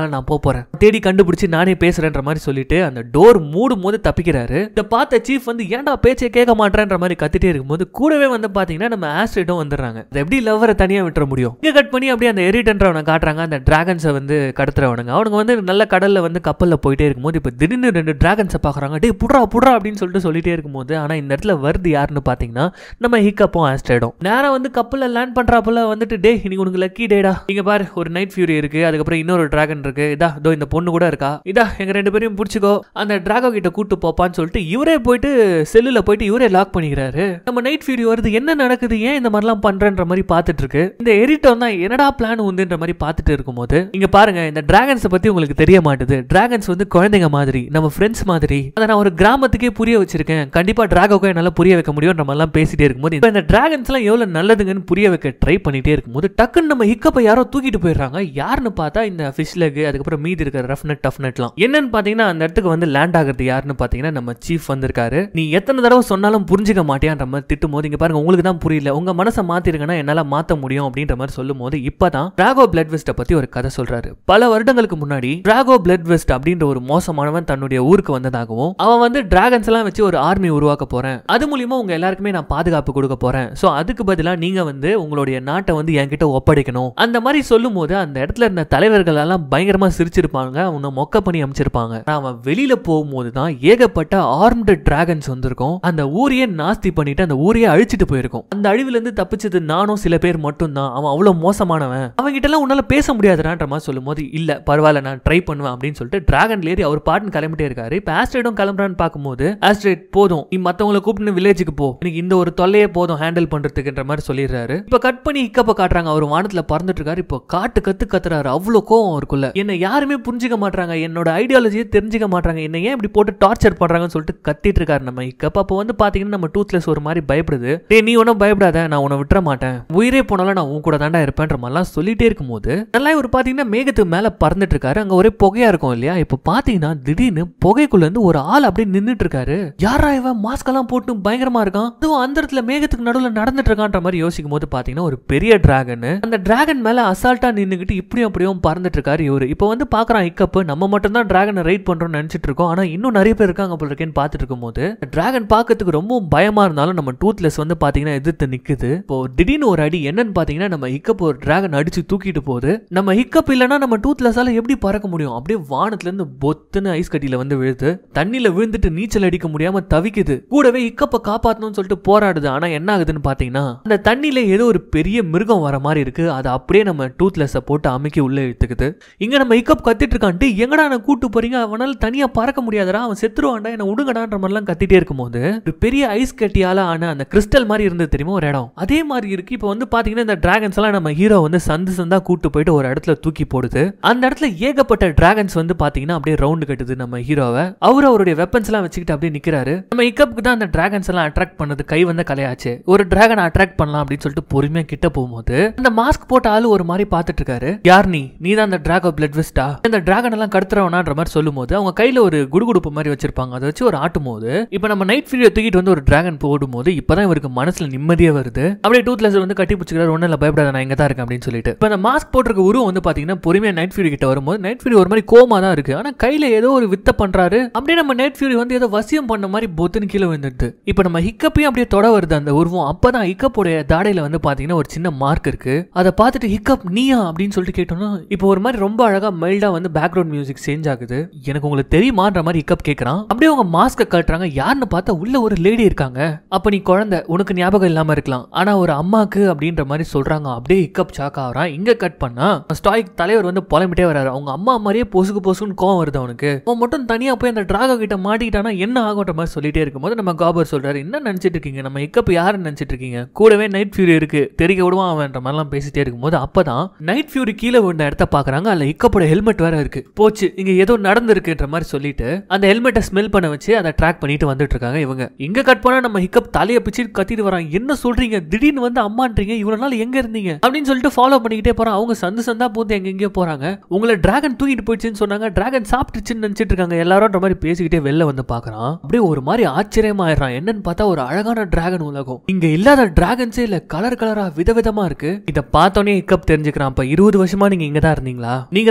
அதனால நான் போப் போறேன் தேடி கண்டுபிடிச்சு நானே பேசுறேன்ற மாதிரி சொல்லிட்டு அந்த டோர் மூடும் போது தப்பிக்கிறாரு இதை பார்த்த சீஃப் வந்து ஏன்டா பேச்சே கேட்க மாட்டேன்ற மாதிரி கத்திட்டே இருக்கும்போது கூடவே வந்து பாத்தீங்கன்னா நம்ம ஆஸ்ட்ரேட்டும் வந்துடுறாங்க அது எப்படி லவ்வரை தனியா விட்டுற முடியும் இங்க கட் பண்ணி அப்படியே அந்த எரிட்டன்றவனை காட்டுறாங்க அந்த டிராகன்ஸை வந்து கடத்துறவனுங்க அவனுங்க வந்து நல்ல கடல்ல வந்து கப்பல்ல போயிட்டே இருக்கும்போது இப்போ திடீர்னு ரெண்டு டிராகன்ஸை பாக்குறாங்க டேய் புட்றா புட்றா அப்படின்னு சொல்லிட்டு சொல்லிட்டே இருக்கும்போது ஆனா இந்த இடத்துல வருது யாருன்னு பாத்தீங்கன்னா நம்ம ஹிக்கப்பும் ஆஸ்ட்ரேடும் நேரா வந்து கப்பல்ல லேண்ட் பண்றாப்புல வந்துட்டு டே இன்னைக்கு உனக்கு லக்கி டேடா இங்க பாரு ஒரு நைட் ஃபியூரி இருக்கு அதுக்கப்புறம் இன்னொரு டிராகன் இருக்கு இதா இதோ இந்த பொண்ணு கூட இருக்கா இதா எங்க ரெண்டு பேரையும் பிடிச்சிக்கோ அந்த டிராகோ கிட்ட கூட்டு போப்பான்னு சொல்லிட்டு இவரே போயிட்டு செல்லுல போயிட்டு இவரே லாக் பண்ணிக்கிறாரு நம்ம நைட் ஃபியூரி வருது என்ன நடக்குது ஏன் இந்த மாதிரிலாம் பண்றன்ற மாதிரி பார்த்துட்டு இருக்கு இந்த எரிட்டோன் தான் என்னடா பிளான் உண்டுன்ற மாதிரி பார்த்துட்டு இருக்கும்போது இங்க பாருங்க இந்த டிராகன்ஸை பத்தி உங்களுக்கு தெரிய மாட்டுது டிராகன்ஸ் வந்து குழந்தைங்க மாதிரி நம்ம ஃப்ரெண்ட்ஸ் மாதிரி அதை நான் ஒரு கிராமத்துக்கே புரிய வச்சிருக்கேன் கண்டிப்பா டிராகோக்கோ என்னால புரிய வைக்க முடியும் நம்ம எல்லாம் பேசிட்டே இருக்கும்போது இப்போ இந்த டிராகன்ஸ் எல்லாம் எவ்வளவு நல்லதுங்கன்னு புரிய வைக்க ட்ரை பண்ணிட்டே இருக்கும்போது டக்குன்னு நம்ம ஹிக்கப்பை யாரோ தூக்கிட்டு போயிடுறாங்க யாருன்னு பார்த்தா இந்த ஃபிஷ் லெக் அதுக்கப்புறம் மீதி இருக்கிற ரஃப் நட் டஃப் நட்லாம் என்னன்னு பாத்தீங்கன்னா அந்த இடத்துக்கு வந்து லேண்ட் ஆகுறது யாருன்னு பாத்தீங்கன்னா நம்ம சீஃப் வந்திருக்காரு நீ எத்தனை தடவை சொன்னாலும் புரிஞ்சுக்க மாட்டியான்ற மாதிரி திட்டும் போது இங்க பாருங்க உங்களுக்கு தான் புரியல உங்க மனசை மாத்திருக்கனா என்னால மாத்த முடியும் அப்படின்ற மாதிரி சொல்லும் போது இப்பதான் டிராகோ பிளட் வெஸ்ட்டை பத்தி ஒரு கதை சொல்றாரு பல வருடங்களுக்கு முன்னாடி டிராகோ பிளட் வெஸ்ட் அப்படின்ற ஒரு மோசமானவன் தன்னுடைய ஊருக்கு வந்ததாகவும் அவன் வந்து டிராகன்ஸ் எல்லாம் வச்சு ஒரு ஆர்மி உருவாக்க போறேன் அது மூலியமா உங்க எல்லாருக்குமே நான் பாதுகாப்பு கொடுக்க போறேன் சோ அதுக்கு பதிலா நீங்க வந்து உங்களுடைய நாட்டை வந்து என்கிட்ட ஒப்படைக்கணும் அந்த மாதிரி சொல்லும் போது அந்த இடத்துல இருந்த தலைவர்கள் எல்லாம் பயங்கரமா சிரிச்சிருப்பாங்க அவனை மொக்க பண்ணி அமைச்சிருப்பாங்க ஆனா அவன் வெளியில போகும்போது தான் ஏகப்பட்ட ஆர்ம்டு டிராகன்ஸ் வந்திருக்கும் அந்த ஊரையே நாஸ்தி பண்ணிட்டு அந்த ஊரையே அழிச்சிட்டு போயிருக்கும் அந்த அழிவுல இருந்து தப்பிச்சது நானும் சில பேர் மட்டும் தான் அவன் அவ்வளவு மோசமானவன் அவங்க கிட்ட எல்லாம் உன்னால பேச முடியாதுடான்ற மாதிரி சொல்லும் போது இல்ல பரவாயில்ல நான் ட்ரை பண்ணுவேன் அப்படின்னு சொல்லிட்டு டிராகன் ஏறி அவர் பாட்டுன்னு கிளம்பிட்டே இருக்காரு இப்ப ஆஸ்ட்ரேடும் கிளம்புறான்னு பார்க்கும்போது ஆஸ்ட்ரேட் போதும் நீ மத்தவங்களை கூப்பிட்டு வில்லேஜுக்கு போ எனக்கு இந்த ஒரு தொல்லையே போதும் ஹேண்டில் பண்றதுக்குன்ற மாதிரி சொல்லிடுறாரு இப்ப கட் பண்ணி இக்கப்ப காட்டுறாங்க அவர் வானத்துல பறந்துட்டு இருக்காரு இப்போ காட்டு கத்து கத்துறாரு அவ்வளவு கோவம் அவருக்குள்ள என்ன யாருமே புரிஞ்சுக்க மாட்டாங்க என்னோட ஐடியாலஜியை தெரிஞ்சுக்க மாட்டாங்க என்ன ஏன் இப்படி போட்டு டார்ச்சர் பண்றாங்கன்னு சொல்லிட்டு கத்திட்டு இருக்காரு நம்ம இக்கப் அப்போ வந்து பாத்தீங்கன்னா நம்ம டூத்லெஸ் ஒரு மாதிரி பயப்படுது டேய் நீ ஒன்றும் பயப்படாத நான் உன்னை விட்டுற மாட்டேன் உயிரே போனாலும் நான் உன் கூட தாண்டா இருப்பேன்ற மாதிரிலாம் சொல்லிட்டே இருக்கும்போது நல்லா இவர் பாத்தீங்கன்னா மேகத்துக்கு மேல பறந்துட்டு இருக்காரு அங்க ஒரே புகையா இருக்கும் இல்லையா இப்போ பாத்தீங்கன்னா திடீர்னு புகைக்குள்ள இருந்து ஒரு ஆள் அப்படியே நின்னுட்டு இருக்காரு யாரா இவன் மாஸ்க் எல்லாம் போட்டு பயங்கரமா இருக்கான் அதுவும் அந்த இடத்துல மேகத்துக்கு நடுவில் நடந்துட்டு இருக்கான்ற மாதிரி யோசிக்கும் போது பாத்தீங்கன்னா ஒரு பெரிய டிராகன் அந்த டிராகன் மேல அசால்ட்டா நின்னுக்கிட்டு இப்படியும் அப்படியும் பறந்துட்டு இருக்காரு இவரு இப்போ வந்து பாக்குறான் இக்கப்பு நம்ம மட்டும் தான் டிராகனை ரைட் பண்றோம்னு நினைச்சிட்டு இருக்கோம் ஆனா இன்னும் நிறைய பேர் இருக்காங்க போல இருக்கேன்னு பார்த்துட்டு இருக்கும்போது டிராகன் பார்க்கறதுக்கு ரொம்ப பயமா இருந்தாலும் நம்ம டூத்லெஸ் வந்து பாத்தீங்கன்னா எதிர்த்து நிக்குது இப்போ திடீர்னு ஒரு அடி என்னன்னு பாத்தீங்கன்னா நம்ம ஹிக்கப் ஒரு டிராகன் அடிச்சு தூக்கிட்டு போகுது நம்ம ஹிக்கப் இல்லைன்னா நம்ம டூத்லெஸ்ஸால எப்படி பறக்க முடியும் அப்படியே வானத்துல இருந்து பொத்துன்னு ஐஸ் கட்டியில வந்து விழுது தண்ணியில விழுந்துட்டு நீச்சல் அடிக்க முடியாம தவிக்குது கூடவே ஹிக்கப்பை காப்பாத்தணும்னு சொல்லிட்டு போராடுது ஆனா என்ன ஆகுதுன்னு பாத்தீங்கன்னா அந்த தண்ணியில ஏதோ ஒரு பெரிய மிருகம் வர மாதிரி இருக்கு அது அப்படியே நம்ம டூத்லெஸ்ஸை போட்டு அமைக்கி உள்ள இழுத்துக்குது இங்க நம்ம ஹிக்கப் கத்திட்டு இருக்கான்ட்டு எங்கடா நான் கூட்டு போறீங்க அவனால தனியா பறக்க முடியாதடா அவன் செத்துருவான்டா என்ன உடுங்கடான்ற மாதிரிலாம் கத்திட்டே இருக்கும்போது ஒரு பெரிய ஐஸ் கட்டியால ஆன அந்த கிறிஸ்டல் மாதிரி இருந்தது தெரியுமா ஒரு இடம் அதே மாதிரி இருக்கு இப்போ வந்து பாத்தீங்கன்னா இந்த டிராகன்ஸ் எல்லாம் நம்ம ஹீரோ வந்து சந்து சந்தா கூட்டு போயிட்டு ஒரு இடத்துல தூக்கி போடுது அந்த இடத்துல ஏகப்பட்ட டிராகன்ஸ் வந்து பாத்தீங்கன்னா அப்படியே ரவுண்டு கட்டுது நம்ம ஹீரோவை அவர் அவருடைய வெப்பன்ஸ் எல்லாம் வச்சுக்கிட்டு அப்படியே நிக்கிறாரு நம்ம ஹிக்கப்புக்கு தான் அந்த டிராகன்ஸ் எல்லாம் அட்ராக்ட் பண்ணது கை வந்த கலையாச்சு ஒரு டிராகனை அட்ராக்ட் பண்ணலாம் அப்படின்னு சொல்லிட்டு பொறுமையா கிட்ட போகும்போது அந்த மாஸ்க் போட்ட ஆளு ஒரு மாதிரி பார்த்துட்டு இருக்காரு யார் நீ நீ தான் அந்த டிராகோ பிளட் விஸ்டா இந்த டிராகன் எல்லாம் கடத்துறவனான்ற மாதிரி சொல்லும் போது அவங்க கையில ஒரு குடுகுடுப்பு மாதிரி வச்சிருப்பாங்க அதை வச்சு ஒரு ஆட்டும் போது இப்போ நம்ம நைட் ஃபீல்டை தூக்கிட்டு வந்து ஒரு டிராகன் போடும்போது இப்பதான் இவருக்கு மனசுல நிம்மதியே வருது அப்படியே டூத்லெஸ் வந்து கட்டி பிடிச்சிக்கிறாரு ஒன்னும் இல்ல பயப்படாத நான் இங்க தான் இருக்கேன் அப்படின்னு சொல்லிட்டு இப்போ அந்த மாஸ்க் போட்டிருக்க உருவம் வந்து பாத்தீங்கன்னா பொறுமையா நைட் ஃபியூரி கிட்ட வரும்போது நைட் ஃபியூரி ஒரு மாதிரி கோமா தான் இருக்கு ஆனா கையில ஏதோ ஒரு வித்த பண்றாரு அப்படியே நம்ம நைட் ஃபியூரி வந்து ஏதோ வசியம் பண்ண மாதிரி பொத்துன்னு கீழே விழுந்துட்டு இப்போ நம்ம ஹிக்கப்பையும் அப்படியே தொட வருது அந்த உருவம் அப்பதான் ஹிக்கப்புடைய தாடையில வந்து பாத்தீங்கன்னா ஒரு சின்ன மார்க் இருக்கு அதை பார்த்துட்டு ஹிக்கப் நீயா அப்படின்னு சொல்லிட்டு கேட்டோம்னா இப்போ ஒரு மாதிரி ரொம்ப அழகா மைல்டா வந்து பேக்ரவுண்ட் மியூசிக் சேஞ்ச் ஆகுது எனக்கு உங்களுக்கு தெரியுமான்ற மாதிரி ஹிக்கப் கேட்கறான் அப்படியே அவங்க மாஸ்க கட்டுறாங்க யாருன்னு பார்த்தா உள்ள ஒரு லேடி இருக்காங்க அப்ப நீ குழந்தை உனக்கு ஞாபகம் இல்லாம இருக்கலாம் ஆனா ஒரு அம்மாக்கு அப்படின்ற மாதிரி சொல்றாங்க அப்படியே ஹிக்கப் சாக் ஆகிறான் இங்க கட் பண்ணா ஸ்டாய்க் தலைவர் வந்து புலம்பிட்டே வராரு அவங்க அம்மா மாதிரியே பொசுக்கு பொசுக்குன்னு கோவம் வருது அவனுக்கு அவன் மட்டும் தனியா போய் அந்த டிராகோ கிட்ட மாட்டிக்கிட்டானா என்ன ஆகுன்ற மாதிரி சொல்லிட்டே இருக்கும்போது நம்ம காபர் சொல்றாரு என்ன நினைச்சிட்டு இருக்கீங்க நம்ம ஹிக்கப் யாருன்னு நினைச்சிட்டு இருக்கீங்க கூடவே நைட் ஃபியூரி இருக்கு தெரிக்க விடுவான் அவன்ற மாதிரிலாம் பேசிட்டே இருக்கும்போது அப்பதான் நைட் ஃபியூரி கீழே விழுந்த இடத்த பாக்குறாங்க அதுல ஹிக்கப்போட ஹெல்மெட் வேற இருக்கு போச்சு இங்க ஏதோ நடந்திருக்குன்ற மாதிரி சொல்லிட்டு அந்த ஹெல்மெட்டை ஸ்மெல் பண்ண வச்சு அதை ட்ராக் பண்ணிட்டு வந்துட்டு இருக்காங்க இவங்க இங்க கட் பண்ணா நம்ம ஹிக்கப் தலையை பிச்சு கத்திட்டு வராங்க என்ன சொல்றீங்க திடீர்னு வந்து அம்மான்றீங்க இவ்வளவு நாள் எங்க இருந்தீங்க அப்படின்னு சொல்லிட்டு ஃபாலோ பண்ணிக்கிட்டே போறான் அவங்க சந்து சந்தா பூந்து எங்க எங்கேயோ போறாங்க உங்களை டிராகன் தூக்கிட்டு போயிடுச்சுன்னு சொன்னாங்க டிராகன் சாப்பிட்டுச்சுன்னு நினைச்சிட்டு இருக்காங்க எல்லாரும் மாதிரி பேசிக்கிட்டே வெளில வந்து பாக்குறான் அப்படியே ஒரு மாதிரி ஆச்சரியமாயிடுறான் என்னன்னு பார்த்தா ஒரு அழகான டிராகன் உலகம் இங்க இல்லாத டிராகன்ஸே இல்ல கலர் கலரா விதவிதமா இருக்கு இத பார்த்தோன்னே ஹிக்கப் தெரிஞ்சுக்கிறான் அப்ப இருபது வருஷமா நீங்க இங்க தான் இருந்தீங்களா நீங்க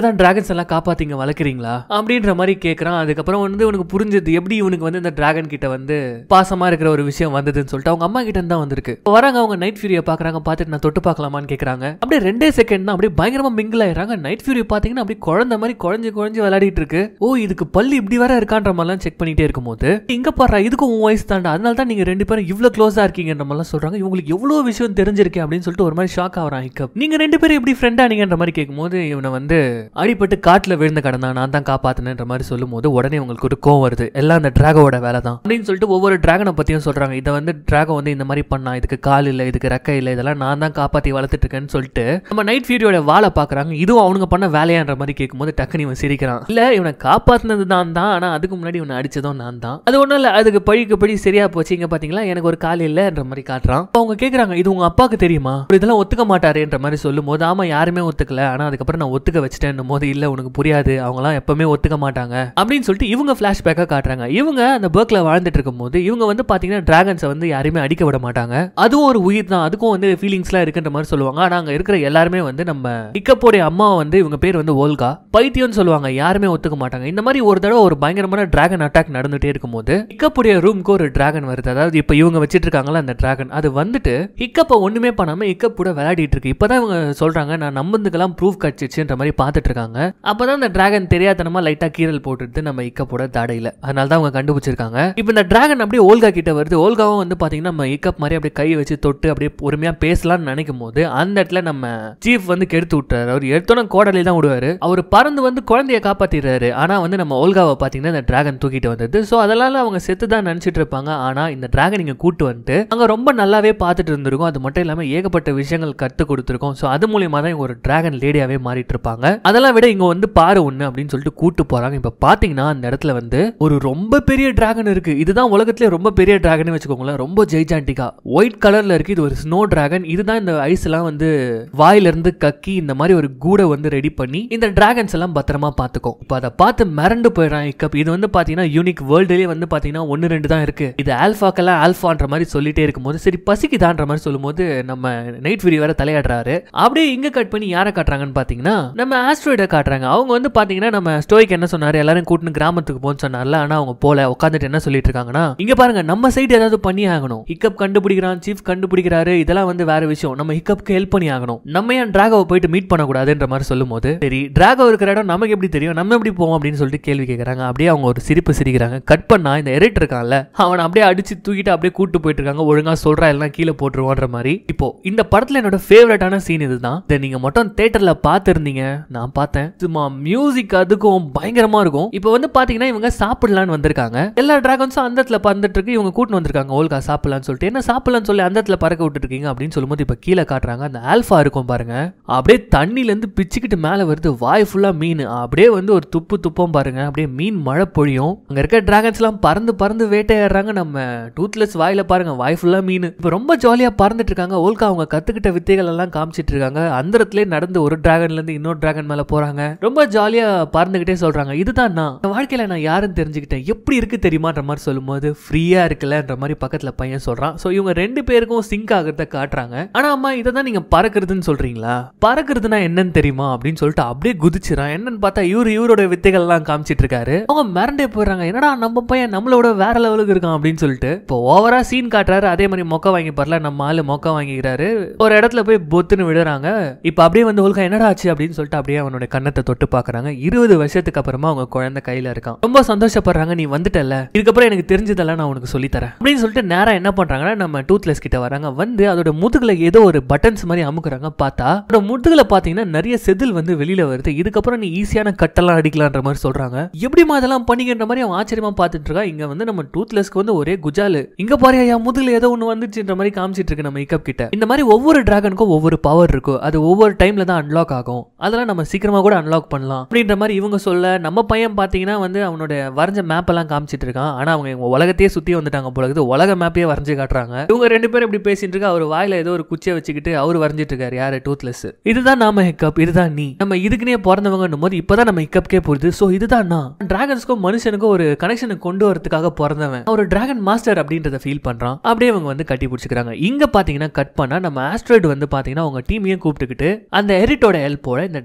தான் டிராகன்ஸ் எல்லாம் காப்பாத்திங்க வளர்க்குறீங்களா அப்படின்ற மாதிரி கேட்கறான் அதுக்கப்புறம் வந்து உனக்கு புரிஞ்சது எப்படி இவனுக்கு வந்து இந்த டிராகன் கிட்ட வந்து பாசமா இருக்கிற ஒரு விஷயம் வந்ததுன்னு சொல்லிட்டு அவங்க அம்மா கிட்ட இருந்து தான் வந்திருக்கு இப்ப வராங்க அவங்க நைட் ஃபியூரியை பாக்குறாங்க பார்த்துட்டு நான் தொட்டு பார்க்கலாமான்னு கேக்குறாங்க அப்படியே ரெண்டே செகண்ட் தான் அப்படியே பயங்கரமா மிங்கிள் ஆயிடுறாங்க நைட் ஃபியூரி பாத்தீங்கன்னா அப்படியே குழந்தை மாதிரி குழஞ்சு குழஞ்சு விளையாடிட்டு இருக்கு ஓ இதுக்கு பல்லு இப்படி வர இருக்கான்ற மாதிரிலாம் செக் பண்ணிட்டே இருக்கும்போது இங்க பாரு இதுக்கும் உன் வயசு தாண்டா அதனால தான் நீங்க ரெண்டு பேரும் இவ்வளவு க்ளோஸா இருக்கீங்கன்ற மாதிரிலாம் சொல்றாங்க இவங்களுக்கு எவ்வளவு விஷயம் தெரிஞ்சிருக்கு அப்படின்னு சொல்லிட்டு ஒரு மாதிரி ஷாக் ஆகிறான் ஹிக்கப் நீங்க ரெண்டு பேரும் எப்படி ஃப்ரெண்டா நீங்கன்ற மாதிரி கேட்கும்போது இவனை வந்து அடிபட்டு காட்டுல விழுந்த கடந்தான் நான் தான் காப்பாத்தினேன்ற மாதிரி சொல்லும்போது உடனே உங்களுக்கு ஒரு கோவம் வருது எல்லாம் அந்த டிராகோட வேலை தான் அப்படின்னு சொல்லிட்டு ஒவ்வொரு டிராகனை பத்தியும் சொல்றாங்க இதை வந்து டிராகோ வந்து இந்த மாதிரி பண்ணா இதுக்கு கால் இல்லை இதுக்கு ரெக்கை இல்லை இதெல்லாம் நான் தான் காப்பாத்தி வளர்த்துட்டு இருக்கேன்னு சொல்லிட்டு நம்ம நைட் ஃபியூரியோட வாழை பாக்குறாங்க இதுவும் அவனுங்க பண்ண வேலையான்ற மாதிரி கேட்கும்போது டக்குனு இவன் சிரிக்கிறான் இல்ல இவனை காப்பாத்தினது தான் தான் ஆனா அதுக்கு முன்னாடி இவனை அடிச்சதும் நான் தான் அது ஒண்ணும் இல்ல அதுக்கு பழிக்கு பழி சரியா போச்சு இங்க பாத்தீங்களா எனக்கு ஒரு கால் இல்லைன்ற மாதிரி காட்டுறான் அப்ப அவங்க கேக்குறாங்க இது உங்க அப்பாவுக்கு தெரியுமா அவர் இதெல்லாம் ஒத்துக்க மாட்டாருன்ற மாதிரி சொல்லும் போது ஆமா யாருமே ஒத்துக்கல ஆனா அதுக்கப்புறம் நான் ஒத்துக்க வச்சுட்டேன் போது இல்ல உனக்கு புரியாது அவங்கலாம் எப்பவுமே ஒத்துக்க மாட்டாங்க அப்படின்னு சொல்லிட்டு இவங்க பிளாஷ்பேக்கா காட்டுறாங்க இவங்க அந்த பேர்க்ல வாழ்ந்துட்டு இருக்கும்போது இவங்க வந்து பாத்தீங்கன்னா டிராகன்ஸை வந்து யாரையுமே அடிக்க விட மாட்டாங்க அதுவும் ஒரு உயிர் தான் அதுக்கும் வந்து ஃபீலிங்ஸ்லாம் இருக்குன்ற மாதிரி சொல்லுவாங்க ஆனா அங்க இருக்கிற எல்லாருமே வந்து நம்ம இக்கப்போடைய அம்மா வந்து இவங்க பேர் வந்து ஓல்கா பைத்தியம்னு சொல்லுவாங்க யாருமே ஒத்துக்க மாட்டாங்க இந்த மாதிரி ஒரு தடவை ஒரு பயங்கரமான டிராகன் அட்டாக் நடந்துட்டே இருக்கும்போது ஹிக்கப்புடைய ரூம்க்கு ஒரு டிராகன் வருது அதாவது இப்போ இவங்க வச்சிட்டு இருக்காங்களா அந்த டிராகன் அது வந்துட்டு ஹிக்கப்பை ஒண்ணுமே பண்ணாம ஹிக்கப் கூட விளையாடிட்டு இருக்கு இப்பதான் இவங்க சொல்றாங்க நான் நம்பந்துக்கெல்லாம் ப்ரூஃப் கட்சிச்சுன்ற மாதிரி பார்த்துட்டு இருக்காங்க அப்பதான் அந்த டிராகன் தெரியாதனமா லைட்டா கீரல் போட்டுட்டு நம்ம இக்கப்போட தாடையில அதனால தான் அவங்க கண்டுபிடிச்சிருக்காங்க இப்போ இந்த டிராகன் அப்படியே ஓல்கா கிட்ட வருது ஓல்காவும் வந்து பாத்தீங்கன்னா நம்ம இக்கப் மாதிரி அப்படியே கை வச்சு தொட்டு அப்படியே பொறுமையா பேசலாம்னு நினைக்கும் போது அந்த இடத்துல நம்ம சீஃப் வந்து கெடுத்து விட்டுறாரு அவர் எடுத்தோன்னே கோடலி தான் விடுவாரு அவர் பறந்து வந்து குழந்தைய காப்பாத்திடுறாரு ஆனா வந்து நம்ம ஓல்காவை பாத்தீங்கன்னா இந்த டிராகன் தூக்கிட்டு வந்தது ஸோ அதனால அவங்க செத்து தான் நினைச்சிட்டு இருப்பாங்க ஆனா இந்த டிராகன் இங்க கூட்டு வந்துட்டு அங்க ரொம்ப நல்லாவே பார்த்துட்டு இருந்திருக்கும் அது மட்டும் இல்லாம ஏகப்பட்ட விஷயங்கள் கத்து கொடுத்துருக்கோம் ஸோ அது மூலியமா தான் இவங்க ஒரு டிராகன் லேடியாவே மாறிட்டு இருப்பாங்க அதெல்லாம் விட இங்க வந்து பாரு ஒண்ணு அப்படின்னு சொல்லிட்டு கூட்டு போறாங்க இப்ப பாத்தீங்கன்னா அந்த இடத்துல வந்து ஒரு ரொம்ப பெரிய டிராகன் இருக்கு இதுதான் உலகத்திலே ரொம்ப பெரிய டிராகன் வச்சுக்கோங்களேன் ரொம்ப ஜெய்ஜாண்டிக்கா ஒயிட் கலர்ல இருக்கு இது ஒரு ஸ்னோ டிராகன் இதுதான் இந்த ஐஸ் எல்லாம் வந்து வாயிலிருந்து கக்கி இந்த மாதிரி ஒரு கூடை வந்து ரெடி பண்ணி இந்த டிராகன்ஸ் எல்லாம் பத்திரமா பார்த்துக்கும் இப்போ அதை பார்த்து மிரண்டு போயிடறான் இக்கப் இது வந்து பாத்தீங்கன்னா யூனிக் வேர்ல்டுலேயே வந்து பாத்தீங்கன்னா ஒன்று ரெண்டு தான் இருக்கு இது ஆல்ஃபாக்கெல்லாம் ஆல்ஃபான்ற மாதிரி சொல்லிட்டே இருக்கும்போது சரி பசிக்குதான்ற மாதிரி சொல்லும்போது நம்ம நைட் விரி வேற தலையாடுறாரு அப்படியே இங்க கட் பண்ணி யாரை காட்டுறாங்கன்னு பாத்தீங்கன்னா நம்ம ஆஸ்ட்ராய்டை காட்டுறாங்க அவங்க வந்து பாத்தீங்கன்னா நம்ம ஸ்டோய்க்கு என்ன சொன்னாரு எல்லாரும் கூட்டின்னு கிராமத்துக்கு போன்னு சொன்னார்ல ஆனா அவங்க போல உட்காந்துட்டு என்ன சொல்லிட்டு இருக்காங்கன்னா இங்க பாருங்க நம்ம சைடு ஏதாவது பண்ணி ஆகணும் ஹிக்கப் கண்டுபிடிக்கிறான் சீஃப் கண்டுபிடிக்கிறாரு இதெல்லாம் வந்து வேற விஷயம் நம்ம ஹிக்கப்க்கு ஹெல்ப் பண்ணி ஆகணும் நம்ம ஏன் டிராகோவை போயிட்டு மீட் பண்ணக்கூடாதுன்ற மாதிரி சொல்லும்போது சரி டிராகோ இருக்கிற இடம் நமக்கு எப்படி தெரியும் நம்ம எப்படி போவோம் அப்படின்னு சொல்லிட்டு கேள்வி கேட்கறாங்க அப்படியே அவங்க ஒரு சிரிப்பு சிரிக்கிறாங்க கட் பண்ணா இந்த எரிட் இருக்கான்ல அவனை அப்படியே அடிச்சு தூக்கிட்டு அப்படியே கூட்டு போயிட்டு இருக்காங்க ஒழுங்கா சொல்றா எல்லாம் கீழே போட்டுருவான்ற மாதிரி இப்போ இந்த படத்துல என்னோட ஃபேவரட்டான சீன் இதுதான் இதை நீங்க மட்டும் தேட்டர்ல பார்த்துருந்தீங்க நான் பார்த்தேன் சும்மா மியூசிக் அதுக்கும் பயங்கரமா இருக்கும் இப்போ வந்து பாத்தீங்கன்னா இவங்க சாப்பிடலான்னு வந்திருக்காங்க எல்லா டிராகன்ஸும் அந்த இடத்துல பறந்துட்டு இருக்கு இவங்க கூட்டு வந்திருக்காங்க ஓல்கா சாப்பிடலாம்னு சொல்லிட்டு என்ன சாப்பிடலாம்னு சொல்லி அந்த இடத்துல பறக்க விட்டுட்டு இருக்கீங்க அப்படின்னு சொல்லும்போது இப்போ கீழே காட்டுறாங்க அந்த ஆல்ஃபா இருக்கும் பாருங்க அப்படியே தண்ணில இருந்து பிச்சுக்கிட்டு மேலே வருது வாய் ஃபுல்லா மீன் அப்படியே வந்து ஒரு துப்பு துப்பம் பாருங்க அப்படியே மீன் மழை பொழியும் அங்க இருக்க டிராகன்ஸ் எல்லாம் பறந்து பறந்து வேட்டையாடுறாங்க நம்ம டூத்லெஸ் வாயில பாருங்க வாய் ஃபுல்லா மீன் இப்போ ரொம்ப ஜாலியா பறந்துட்டு இருக்காங்க ஓல்கா அவங்க கத்துக்கிட்ட வித்தைகள் எல்லாம் காமிச்சிட்டு இருக்காங்க அந்த இடத்துல நடந்து ஒரு டிராகன்ல இருந்து இன்னொரு டிராகன் மேல போறாங்க ரொம்ப ஜாலியா பறந்துகிட்டே சொல்றாங்க இதுதான் நான் என் வாழ்க்கையில நான் யாருன்னு தெரிஞ்சுக்கிட்டேன் எப்படி இருக்கு தெரியுமான்ற மாதிரி சொல்லும்போது ஃப்ரீயா இருக்குல்லன்ற மாதிரி பக்கத்துல பையன் சொல்றான் ஸோ இவங்க ரெண்டு பேருக்கும் சிங்க் ஆகிறத காட்டுறாங்க ஆனா அம்மா இதை தான் நீங்க பறக்கிறதுன்னு சொல்றீங்களா பறக்கிறதுனா என்னன்னு தெரியுமா அப்படின்னு சொல்லிட்டு அப்படியே குதிச்சுறான் என்னன்னு பார்த்தா இவரு இவரோட வித்தைகள் எல்லாம் காமிச்சிட்டு இருக்காரு அவங்க மிரண்டே போயிடுறாங்க என்னடா நம்ம பையன் நம்மளோட வேற லெவலுக்கு இருக்கான் அப்படின்னு சொல்லிட்டு இப்போ ஓவரா சீன் காட்டுறாரு அதே மாதிரி மொக்க வாங்கி பரல நம்ம ஆளு மொக்க வாங்கிக்கிறாரு ஒரு இடத்துல போய் பொத்துன்னு விடுறாங்க இப்போ அப்படியே வந்து ஒழுங்கா என்னடா ஆச்சு அப்படின்னு சொல்லிட்டு அப்படியே அவனோட கண்ணத்தை தொட்டு பாக்குறாங்க இருபது வருஷத்துக்கு அப்புறமா அவங்க குழந்தை கையில இருக்கான் ரொம்ப சந்தோஷப்படுறாங்க நீ வந்துட்டல இதுக்கப்புறம் எனக்கு தெரிஞ்சதெல்லாம் நான் உனக்கு சொல்லி தரேன் அப்படின்னு சொல்லிட்டு நேரா என்ன பண்றாங்கன்னா நம்ம டூத்லெஸ் கிட்ட வராங்க வந்து அதோட முதுகுல ஏதோ ஒரு பட்டன்ஸ் மாதிரி அமுக்குறாங்க பார்த்தா அதோட முதுகுல பாத்தீங்கன்னா நிறைய செதில் வந்து வெளியில வருது இதுக்கப்புறம் நீ ஈஸியான கட்டெல்லாம் அடிக்கலான்ற மாதிரி சொல்றாங்க எப்படிமா அதெல்லாம் பண்ணிக்கின்ற மாதிரி அவன் ஆச்சரியமா பார்த்துட்டு இருக்கா இங்க வந்து நம்ம டூத்லெஸ்க்கு வந்து ஒரே குஜாலு இங்க பாரு என் முதுகுல ஏதோ ஒண்ணு வந்துச்சுன்ற மாதிரி காமிச்சிட்டு இருக்கு நம்ம இக்கப் கிட்ட இந்த மாதிரி ஒவ்வொரு டிராகனுக்கும் ஒவ்வொரு பவர் இருக்கும் அது ஒவ்வொரு டைம்ல தான் அன்லாக் ஆகும் அதெல்லாம் நம்ம சீக்கிரமா கூட அன்லாக் பண்ணலாம் அப்படின்ற மாதிரி இவங்க சொல்ல நம்ம பையன் பாத்தீங்கன்னா வந்து அவனோட வரைஞ்ச மேப் எல்லாம் காமிச்சிட்டு இருக்கான் ஆனா அவங்க இவங்க உலகத்தையே சுத்தி வந்துட்டாங்க போல இருக்குது உலக மேப்பையே வரைஞ்சு காட்டுறாங்க இவங்க ரெண்டு பேரும் இப்படி பேசிட்டு இருக்கா அவர் வாயில ஏதோ ஒரு குச்சியை வச்சுக்கிட்டு அவர் வரைஞ்சிட்டு இருக்காரு யாரு டூத்லெஸ் இதுதான் நாம ஹிக்கப் இதுதான் நீ நம்ம இதுக்குனே பிறந்தவங்கன்னும் போது இப்பதான் நம்ம ஹிக்கப்கே புரியுது சோ இதுதான் நான் டிராகன்ஸ்க்கும் மனுஷனுக்கும் ஒரு கனெக்ஷனை கொண்டு வரதுக்காக பிறந்தவன் ஒரு டிராகன் மாஸ்டர் அப்படின்றத ஃபீல் பண்றான் அப்படியே அவங்க வந்து கட்டி பிடிச்சிக்கிறாங்க இங்க பாத்தீங்கன்னா கட் பண்ணா நம்ம ஆஸ்ட்ராய்டு வந்து பாத்தீங்கன்னா அவங்க டீமையும் கூப்பிட்டுக்கிட்டு அந்த எரிட்டோட ஹெல்ப்போட இந்த டிராகோ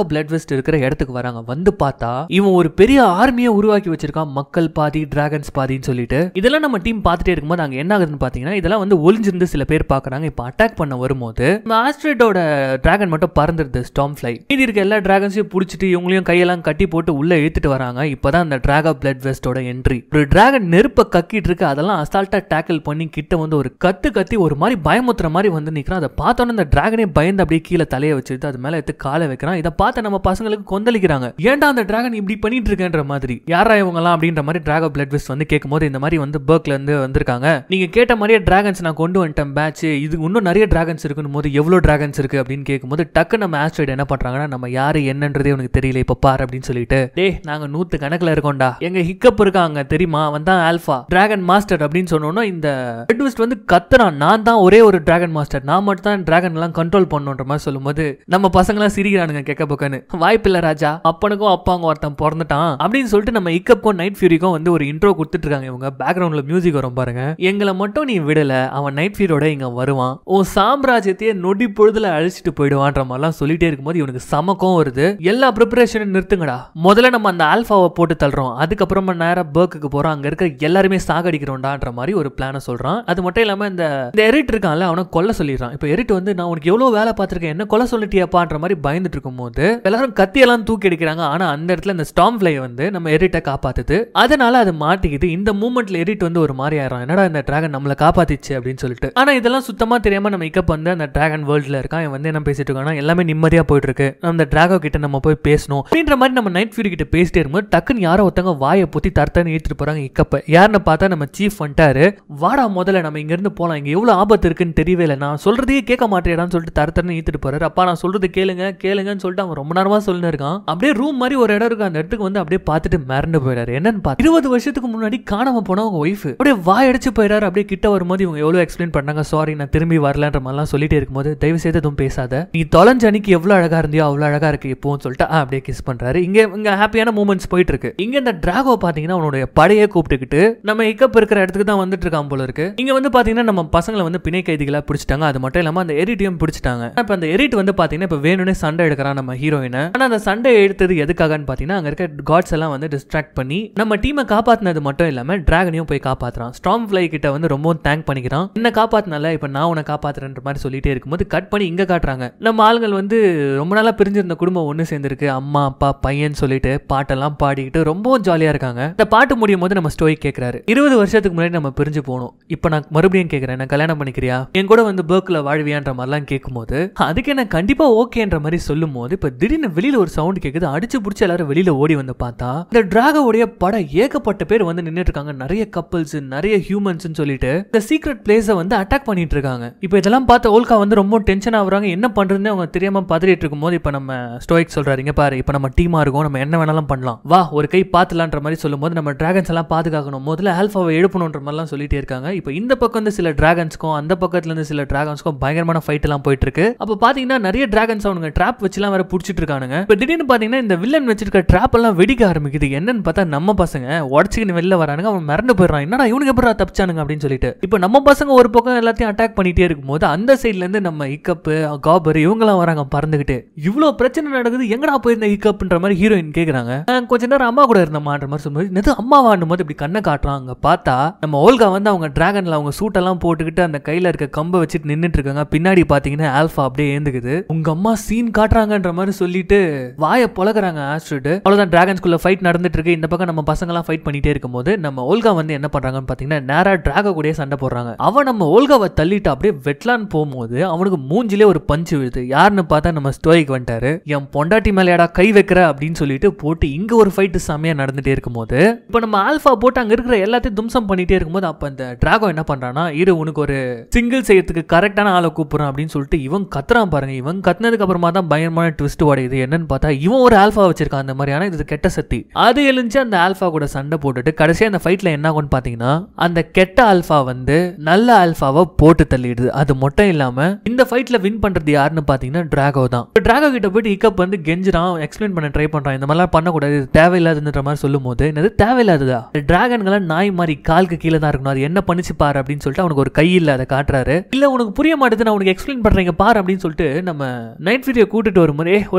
பிளட் வெஸ்ட் இருக்கிற இடத்துக்கு வராங்க வந்து பார்த்தா இவன் ஒரு பெரிய ஆர்மியை உருவாக்கி வச்சிருக்கான் மக்கள் பாதி டிராகன்ஸ் பாதின்னு சொல்லிட்டு இதெல்லாம் நம்ம டீம் பார்த்துட்டே இருக்கும்போது அங்க என்ன ஆகுதுன்னு பாத்தீங்கன்னா இதெல்லாம் வந்து ஒளிஞ்சிருந்து சில பேர் பாக்குறாங்க இப்போ அட்டாக் பண்ண வரும்போது இந்த ஆஸ்ட்ரேட்டோட டிராகன் மட்டும் பறந்துருது ஸ்டாம் ஃபிளை மீதி இருக்க எல்லா டிராகன்ஸையும் பிடிச்சிட்டு இவங்களையும் கையெல்லாம் கட்டி போட்டு உள்ள இழுத்துட்டு வராங்க இப்பதான் அந்த டிராகா பிளட் வெஸ்டோட என்ட்ரி ஒரு டிராகன் நெருப்ப கக்கிட்டு இருக்கு அதெல்லாம் அசால்ட்டா டேக்கிள் பண்ணி கிட்ட வந்து ஒரு கத்து கத்தி ஒரு மாதிரி பயமுத்துற மாதிரி வந்து நிக்கிறான் அதை பார்த்தோன்னே அந்த டிராகனே பயந்து அப்படியே கீழே தலையை வச்சுட்டு அது மேல எடுத்து காலை வைக்கிறான் இதை பார்த்து நம்ம பசங்களுக்கு கொந்தளிக்கிறாங்க ஏன்டா அந்த டிராகன் இப்படி பண்ணிட்டு இருக்கேன்ற மாதிரி யாரா இவங்கலாம் அப்படின்ற மாதிரி டிராகோ பிளட் வெஸ்ட் வந்து கேட்கும்போது இந்த மாதிரி வந்து பர்க்ல இருந்து வந்திருக்காங்க நீங்க கேட்ட மாதிரியே டிராகன்ஸ் நான் கொண்டு வந்துட்டேன் பேட்ச் இது இன்னும் நிறைய டிராகன்ஸ் இருக்குன்னு போது எவ்வளவு டிராகன்ஸ் இருக்கு அப்படின்னு கேட்கும்போது டக்கு நம்ம ஆஸ்ட்ராய்டு என்ன பண்றாங்கன்னா நம்ம யாரு என்னன்றதே உனக்கு தெரியல இப்ப பாரு அப்படின்னு சொல்லிட்டு டேய் நாங்க நூத்து கணக்குல இருக்கோம்டா எங்க ஹிக்கப் இருக்காங்க தெரியுமா அவன் தான் ஆல்பா டிராகன் மாஸ்டர் அப்படின்னு சொன்னோன்னா இந்த ரெட் வெஸ்ட் வந்து கத்துறான் நான் தான் ஒரே ஒரு டிராகன் மாஸ்டர் நான் மட்டும் தான் டிராகன் எல்லாம் கண்ட்ரோல் பண்ணுன்ற மாதிரி சொல்லும்போது நம்ம பசங்களாம் சிரிக்கிறானுங்க கேட்க பக்கன்னு வாய்ப்பில்ல ராஜா அப்பனுக்கும் அப்பாங்க ஒருத்தன் பிறந்துட்டான் அப்படின்னு சொல்லிட்டு நம்ம இக்கப்புக்கும் நைட் ஃபியூரிக்கும் வந்து ஒரு இன்ட்ரோ கொடுத்துட்டு இருக்காங்க இவங்க பேக்ரவுண்ட்ல மியூசிக் வரும் பாருங்க எங்களை மட்டும் நீ விடல அவன் நைட் ஃபியூரோட இங்க வருவான் உன் சாம்ராஜ்யத்தையே நொடி பொழுதுல அழிச்சிட்டு போயிடுவான்ற மாதிரிலாம் சொல்லிட்டே இருக்கும்போது இவனுக்கு சமக்கம் வருது எல்லா ப்ரிப்பரேஷனும் நிறுத்துங்கடா முதல்ல நம்ம அந்த ஆல்பாவை போட்டு தள்ளுறோம் அதுக்கப்புறமா நேரா பர்க்குக்கு போறோம் அங்க இருக்க எல்லாருமே சாகடிக்கிறோம்டான்ற மாதிரி ஒரு பிளானை சொல்றான் அது மட்டும் இல்லாம இந்த இந்த எரிட் இருக்கான்ல அவனை கொல்ல சொல்லிடுறான் இப்போ எரிட் வந்து நான் உனக்கு எவ்வளவு வேலை பார்த்திருக்கேன் என்ன கொல்ல சொல்லிட்டியாப்பான்ற மாதிரி பயந்துட்டு இருக்கும்போது எல்லாரும் கத்தியெல்லாம் தூக்கி அடிக்கிறாங்க ஆனா அந்த இடத்துல இந்த ஸ்டாம் ஃபிளை வந்து நம்ம எரிட்டை காப்பாத்துது அதனால அது மாட்டிக்குது இந்த மூமெண்ட்ல எரிட் வந்து ஒரு மாதிரி ஆயிரும் என்னடா இந்த டிராகன் நம்மளை காப்பாத்திச்சு அப்படின்னு சொல்லிட்டு ஆனா இதெல்லாம் சுத்தமா தெரியாம நம்ம இக்கப் வந்து அந்த டிராகன் வேர்ல்ட்ல இருக்கான் இவன் வந்து என்ன பேசிட்டு இருக்கான்னா எல்லாமே நிம்மதியா போயிட்டு இருக்கு நம்ம அந்த டிராகோ கிட்ட நம்ம போய் பேசணும் அப்படின்ற மாதிரி நம்ம நைட் ஃபியூரி கிட்ட பேசிட்டே இருக்கும்போது டக்குன்னு யாரோ ஒருத்தவங்க வாயை பொத்தி தரத்தான்னு ஏத்துட்டு போறாங்க இக்கப்ப யாருன்னு பார்த்தா நம்ம சீஃப் வந்துட்டாரு வாடா முதல்ல நம்ம இங்க இருந்து போலாம் இங்க எவ்வளவு ஆபத்து இருக்குன்னு தெரியவே இல்லை நான் சொல்றதையே கேட்க மாட்டேடான்னு சொல்லிட்டு தரத்தரன்னு ஈத்துட்டு போறாரு அப்பா நான் சொல்றது கேளுங்க கேளுங்கன்னு சொல்லிட்டு அவன் ரொம்ப நேரமா சொல்லிட்டு இருக்கான் அப்படியே ரூம் மாதிரி ஒரு இடம் இருக்கு அந்த இடத்துக்கு வந்து அப்படியே பார்த்துட்டு மிரண்டு போயிடாரு என்னன்னு பார்த்து இருபது வருஷத்துக்கு முன்னாடி காணாம போன உங்க ஒய்ஃப் அப்படியே வாயடிச்சு போயிடாரு அப்படியே கிட்ட வரும்போது இவங்க எவ்வளவு எக்ஸ்பிளைன் பண்ணாங்க சாரி நான் திரும்பி வரலன்ற மாதிரிலாம் சொல்லிட்டே இருக்கும்போது தயவு செய்து எதுவும் பேசாத நீ தொலைஞ்ச அன்னைக்கு எவ்வளவு அழகா இருந்தியோ அவ்வளவு அழகா இருக்கு இப்போன்னு சொல்லிட்டு ஆ, அப்படியே கிஸ் பண்றாரு இங்க இங்க ஹாப்பியான மூமெண்ட்ஸ் போயிட்டு இருக்கு இங்க இந்த டிராகோ பாத்தீங்கன்னா அவனுடைய படையை கூப்பிட்டுக்கிட்டு நம்ம இக்கப் இருக்கிற இடத்துக்கு தான் வந்துட்டு இருக்கான் போல இருக்கு இங்க வந்து பாத்தீங்கன்னா நம்ம பசங்களை வந்து பிணை கைதிகளா பிடிச்சிட்டாங்க அது மட்டும் இல்லாம அந்த எரிட்டையும் பிடிச்சிட்டாங்க இப்ப அந்த எரிட் வந்து பாத்தீங்கன்னா இப்ப வேணும்னே சண்டை எடுக்கிறான் நம்ம ஹீரோயினை ஆனா அந்த சண்டை எடுத்தது எதுக்காகன்னு பாத்தீங்கன்னா அங்க இருக்க காட்ஸ் எல்லாம் வந்து டிஸ்ட்ராக்ட் பண்ணி நம்ம டீமை காப்பாத்தினது மட்டும் இல்லாம டிராகனையும் போய் காப்பாத்துறான் ஸ்ட்ராங் ஃபிளை கிட்ட வந்து ரொம்பவும் தேங்க் பண்ணிக்கிறான் என்ன காப்பாத்தினால இப்ப நான் உன்னை காப்பாத்துறேன்ற மாதிரி சொல்லிட்டே இருக்கும்போது கட் பண்ணி இங்க காட்டுறாங்க நம்ம ஆளுங்கள் வந்து ரொம்ப நாளா பிரிஞ்சிருந்த குடும்பம் ஒண்ணு சேர்ந்திருக்கு அம்மா அப்பா பையன் சொல்லிட்டு பாட்டெல்லாம் பாடிக்கிட்டு ரொம்பவும் ஜாலியா இருக்காங்க இந்த பாட்டு முடியும் போது நம்ம ஸ்டோரி கேட்கிறாரு இருபது வருஷத்துக்கு முன்னாடி நம்ம பிரிஞ்சு போனோம் இப்போ நான் மறுபடியும் கேட்கறேன் நான் கல்யாணம் பண்ணிக்கிறியா என் கூட வந்து பேர்க்கில் வாழ்வியான்ற மாதிரிலாம் கேட்கும்போது அதுக்கு என்ன கண்டிப்பா ஓகேன்ற மாதிரி சொல்லும் போது இப்போ திடீர்னு வெளியில ஒரு சவுண்ட் கேட்குது அடிச்சு பிடிச்சி எல்லாரும் வெளியில ஓடி வந்து பார்த்தா இந்த டிராகோடைய படம் ஏகப்பட்ட பேர் வந்து நின்னுட்டு இருக்காங்க நிறைய கப்பல்ஸ் நிறைய ஹியூமன்ஸ் சொல்லிட்டு இந்த சீக்ரெட் பிளேஸை வந்து அட்டாக் பண்ணிட்டு இருக்காங்க இப்போ இதெல்லாம் பார்த்து ஓல்கா வந்து ரொம்ப டென்ஷன் ஆகுறாங்க என்ன பண்றதுன்னு அவங்க தெரியாம பதறிட்டு இருக்கும்போது இப்போ நம்ம ஸ்டோயிக் சொல்றாரு இங்க பாரு இப்போ நம்ம டீமா இருக்கோம் நம்ம என்ன வேணாலும் பண்ணலாம் வா ஒரு கை பார்த்துலான்ற மாதிரி சொல்லும்போது நம்ம டிராகன்ஸ் எல்லாம் பாதுகாக்கணும் முதல்ல ஆல்ஃபாவை எழுப்பணுன்ற மாதிரிலாம் சொல்லிட்டே இருக்காங்க இப்போ இந்த பக்கம் வந்து சில டிராகன்ஸ்க்கும் அந்த பக்கத்துல இருந்து சில டிராகன்ஸ்க்கும் பயங்கரமான ஃபைட் எல்லாம் போயிட்டு இருக்கு அப்போ பாத்தீங்கன்னா நிறைய டிராகன்ஸ் அவனுங்க ட்ராப் வச்சுலாம் வேற பிடிச்சிட்டு இருக்கானுங்க இப்போ திடீர்னு பாத்தீங்கன்னா இந்த வில்லன் வச்சிருக்க ட்ராப் எல்லாம் வெடிக்க ஆரம்பிக்குது என்னன்னு பார்த்தா நம்ம பசங்க உடச்சிக்கின்னு வெளில வரானுங்க அவன் மிரண்டு போயிடுறான் என்னடா இவனுக்கு எப்படா தப்பிச்சானுங்க அப்படின்னு சொல்லிட்டு இப்போ நம்ம பசங்க ஒரு பக்கம் எல்லாத்தையும் அட்டாக் பண்ணிட்டே இருக்கும்போது அந்த சைட்ல இருந்து நம்ம இக்கப்பு காபர் இவங்கலாம் வராங்க பறந்துகிட்டு இவ்வளோ பிரச்சனை நடக்குது எங்கடா போயிருந்த இக்கப்ன்ற மாதிரி ஹீரோயின் கேக்குறாங்க "நான் கொஞ்ச நேரம் அம்மா கூட இருந்தமான்ற மாதிரி சொல்லும்போது நேத்து அம்மாவான்னும் போது இப்படி கண்ணை காட்டுறான் அங்க பார்த்தா நம்ம ஓல்கா வந்து அவங்க டிராகன்ல அவங்க சூட்டெல்லாம் போட்டுக்கிட்டு அந்த கையில இருக்க கம்பை வச்சுட்டு நின்னுட்டு இருக்காங்க பின்னாடி பாத்தீங்கன்னா ஆல்ஃபா அப்படியே ஏந்துக்குது உங்க அம்மா சீன் காட்டுறாங்கன்ற மாதிரி சொல்லிட்டு வாயை பொழகுறாங்க ஆஸ்ட்ரிட் அவ்வளவுதான் டிராகன்ஸ்குள்ள ஃபைட் நடந்துட்டு இருக்கு இந்த பக்கம் நம்ம பசங்க எல்லாம் ஃபைட் பண்ணிட்டே இருக்கும்போது நம்ம ஓல்கா வந்து என்ன பண்றாங்கன்னு பாத்தீங்கன்னா நேரா டிராக கூடயே சண்டை போடுறாங்க அவன் நம்ம ஓல்காவை தள்ளிட்டு அப்படியே வெட்லான்னு போகும்போது அவனுக்கு மூஞ்சிலே ஒரு பஞ்சு விழுது யாருன்னு பார்த்தா நம்ம ஸ்டோய்க்கு வந்துட்டாரு என் பொண்டாட்டி மேலேடா கை வைக்கிற அப்படின்னு சொல்லிட்டு போட்டு இங்க ஒரு ஃபைட் செம்மையா நடந்துட்டே இருக்கும்போது இப்போ நம்ம ஆல்ஃபா போட்டு அங்க இருக்கிற எல்லாத்தையும் தும்சம் பண்ணிட்டே இருக்கும்போது அப்ப அந்த டிராகோ என்ன பண்றானா இரு உனக்கு ஒரு சிங்கிள் செய்யறதுக்கு கரெக்டான ஆளை கூப்பிடுறான் அப்படின்னு சொல்லிட்டு இவன் கத்துறான் பாருங்க இவன் கத்துனதுக்கு அப்புறமா தான் பயங்கரமான ட்விஸ்ட் உடையுது என்னன்னு பார்த்தா இவன் ஒரு ஆல்ஃபா வச்சிருக்கான் அந்த மாதிரியான இது கெட்ட சக்தி அது எழுந்து அந்த ஆல்ஃபா கூட சண்டை போட்டுட்டு கடைசியா அந்த ஃபைட்ல என்ன ஆகும்னு பாத்தீங்கன்னா அந்த கெட்ட ஆல்ஃபா வந்து நல்ல ஆல்ஃபாவை போட்டு தள்ளிடுது அது மட்டும் இல்லாம இந்த ஃபைட்ல வின் பண்றது யாருன்னு பாத்தீங்கன்னா டிராகோ தான் டிராகோ கிட்ட போயிட்டு இக்கப் வந்து கெஞ்சுறான் எக்ஸ்பிளைன் பண்ண ட்ரை பண்றான் இந்த மாதிரிலாம் பண்ணக்கூடாது இது தேவையில்லாதுன்ற மாதிரி சொல்லும் போது என்னது தேவையில்லாததா டிராகன்கெல்லாம் நாய் மாதிரி காலுக்கு கீழே தான் இருக்கணும் அது என்ன பண்ணிச்சு பாரு அப்படின்னு சொல்லிட்டு அவனுக்கு ஒரு கை இல்ல அதை காட்டுறாரு இல்ல உனக்கு புரிய மாட்டேது நான் உனக்கு எக்ஸ்பிளைன் பண்றேங்க பாரு அப்படின்னு சொல்லிட்டு நம்ம நைட் வீடியோ கூட்டிட்டு வரும்போது "ஏய்,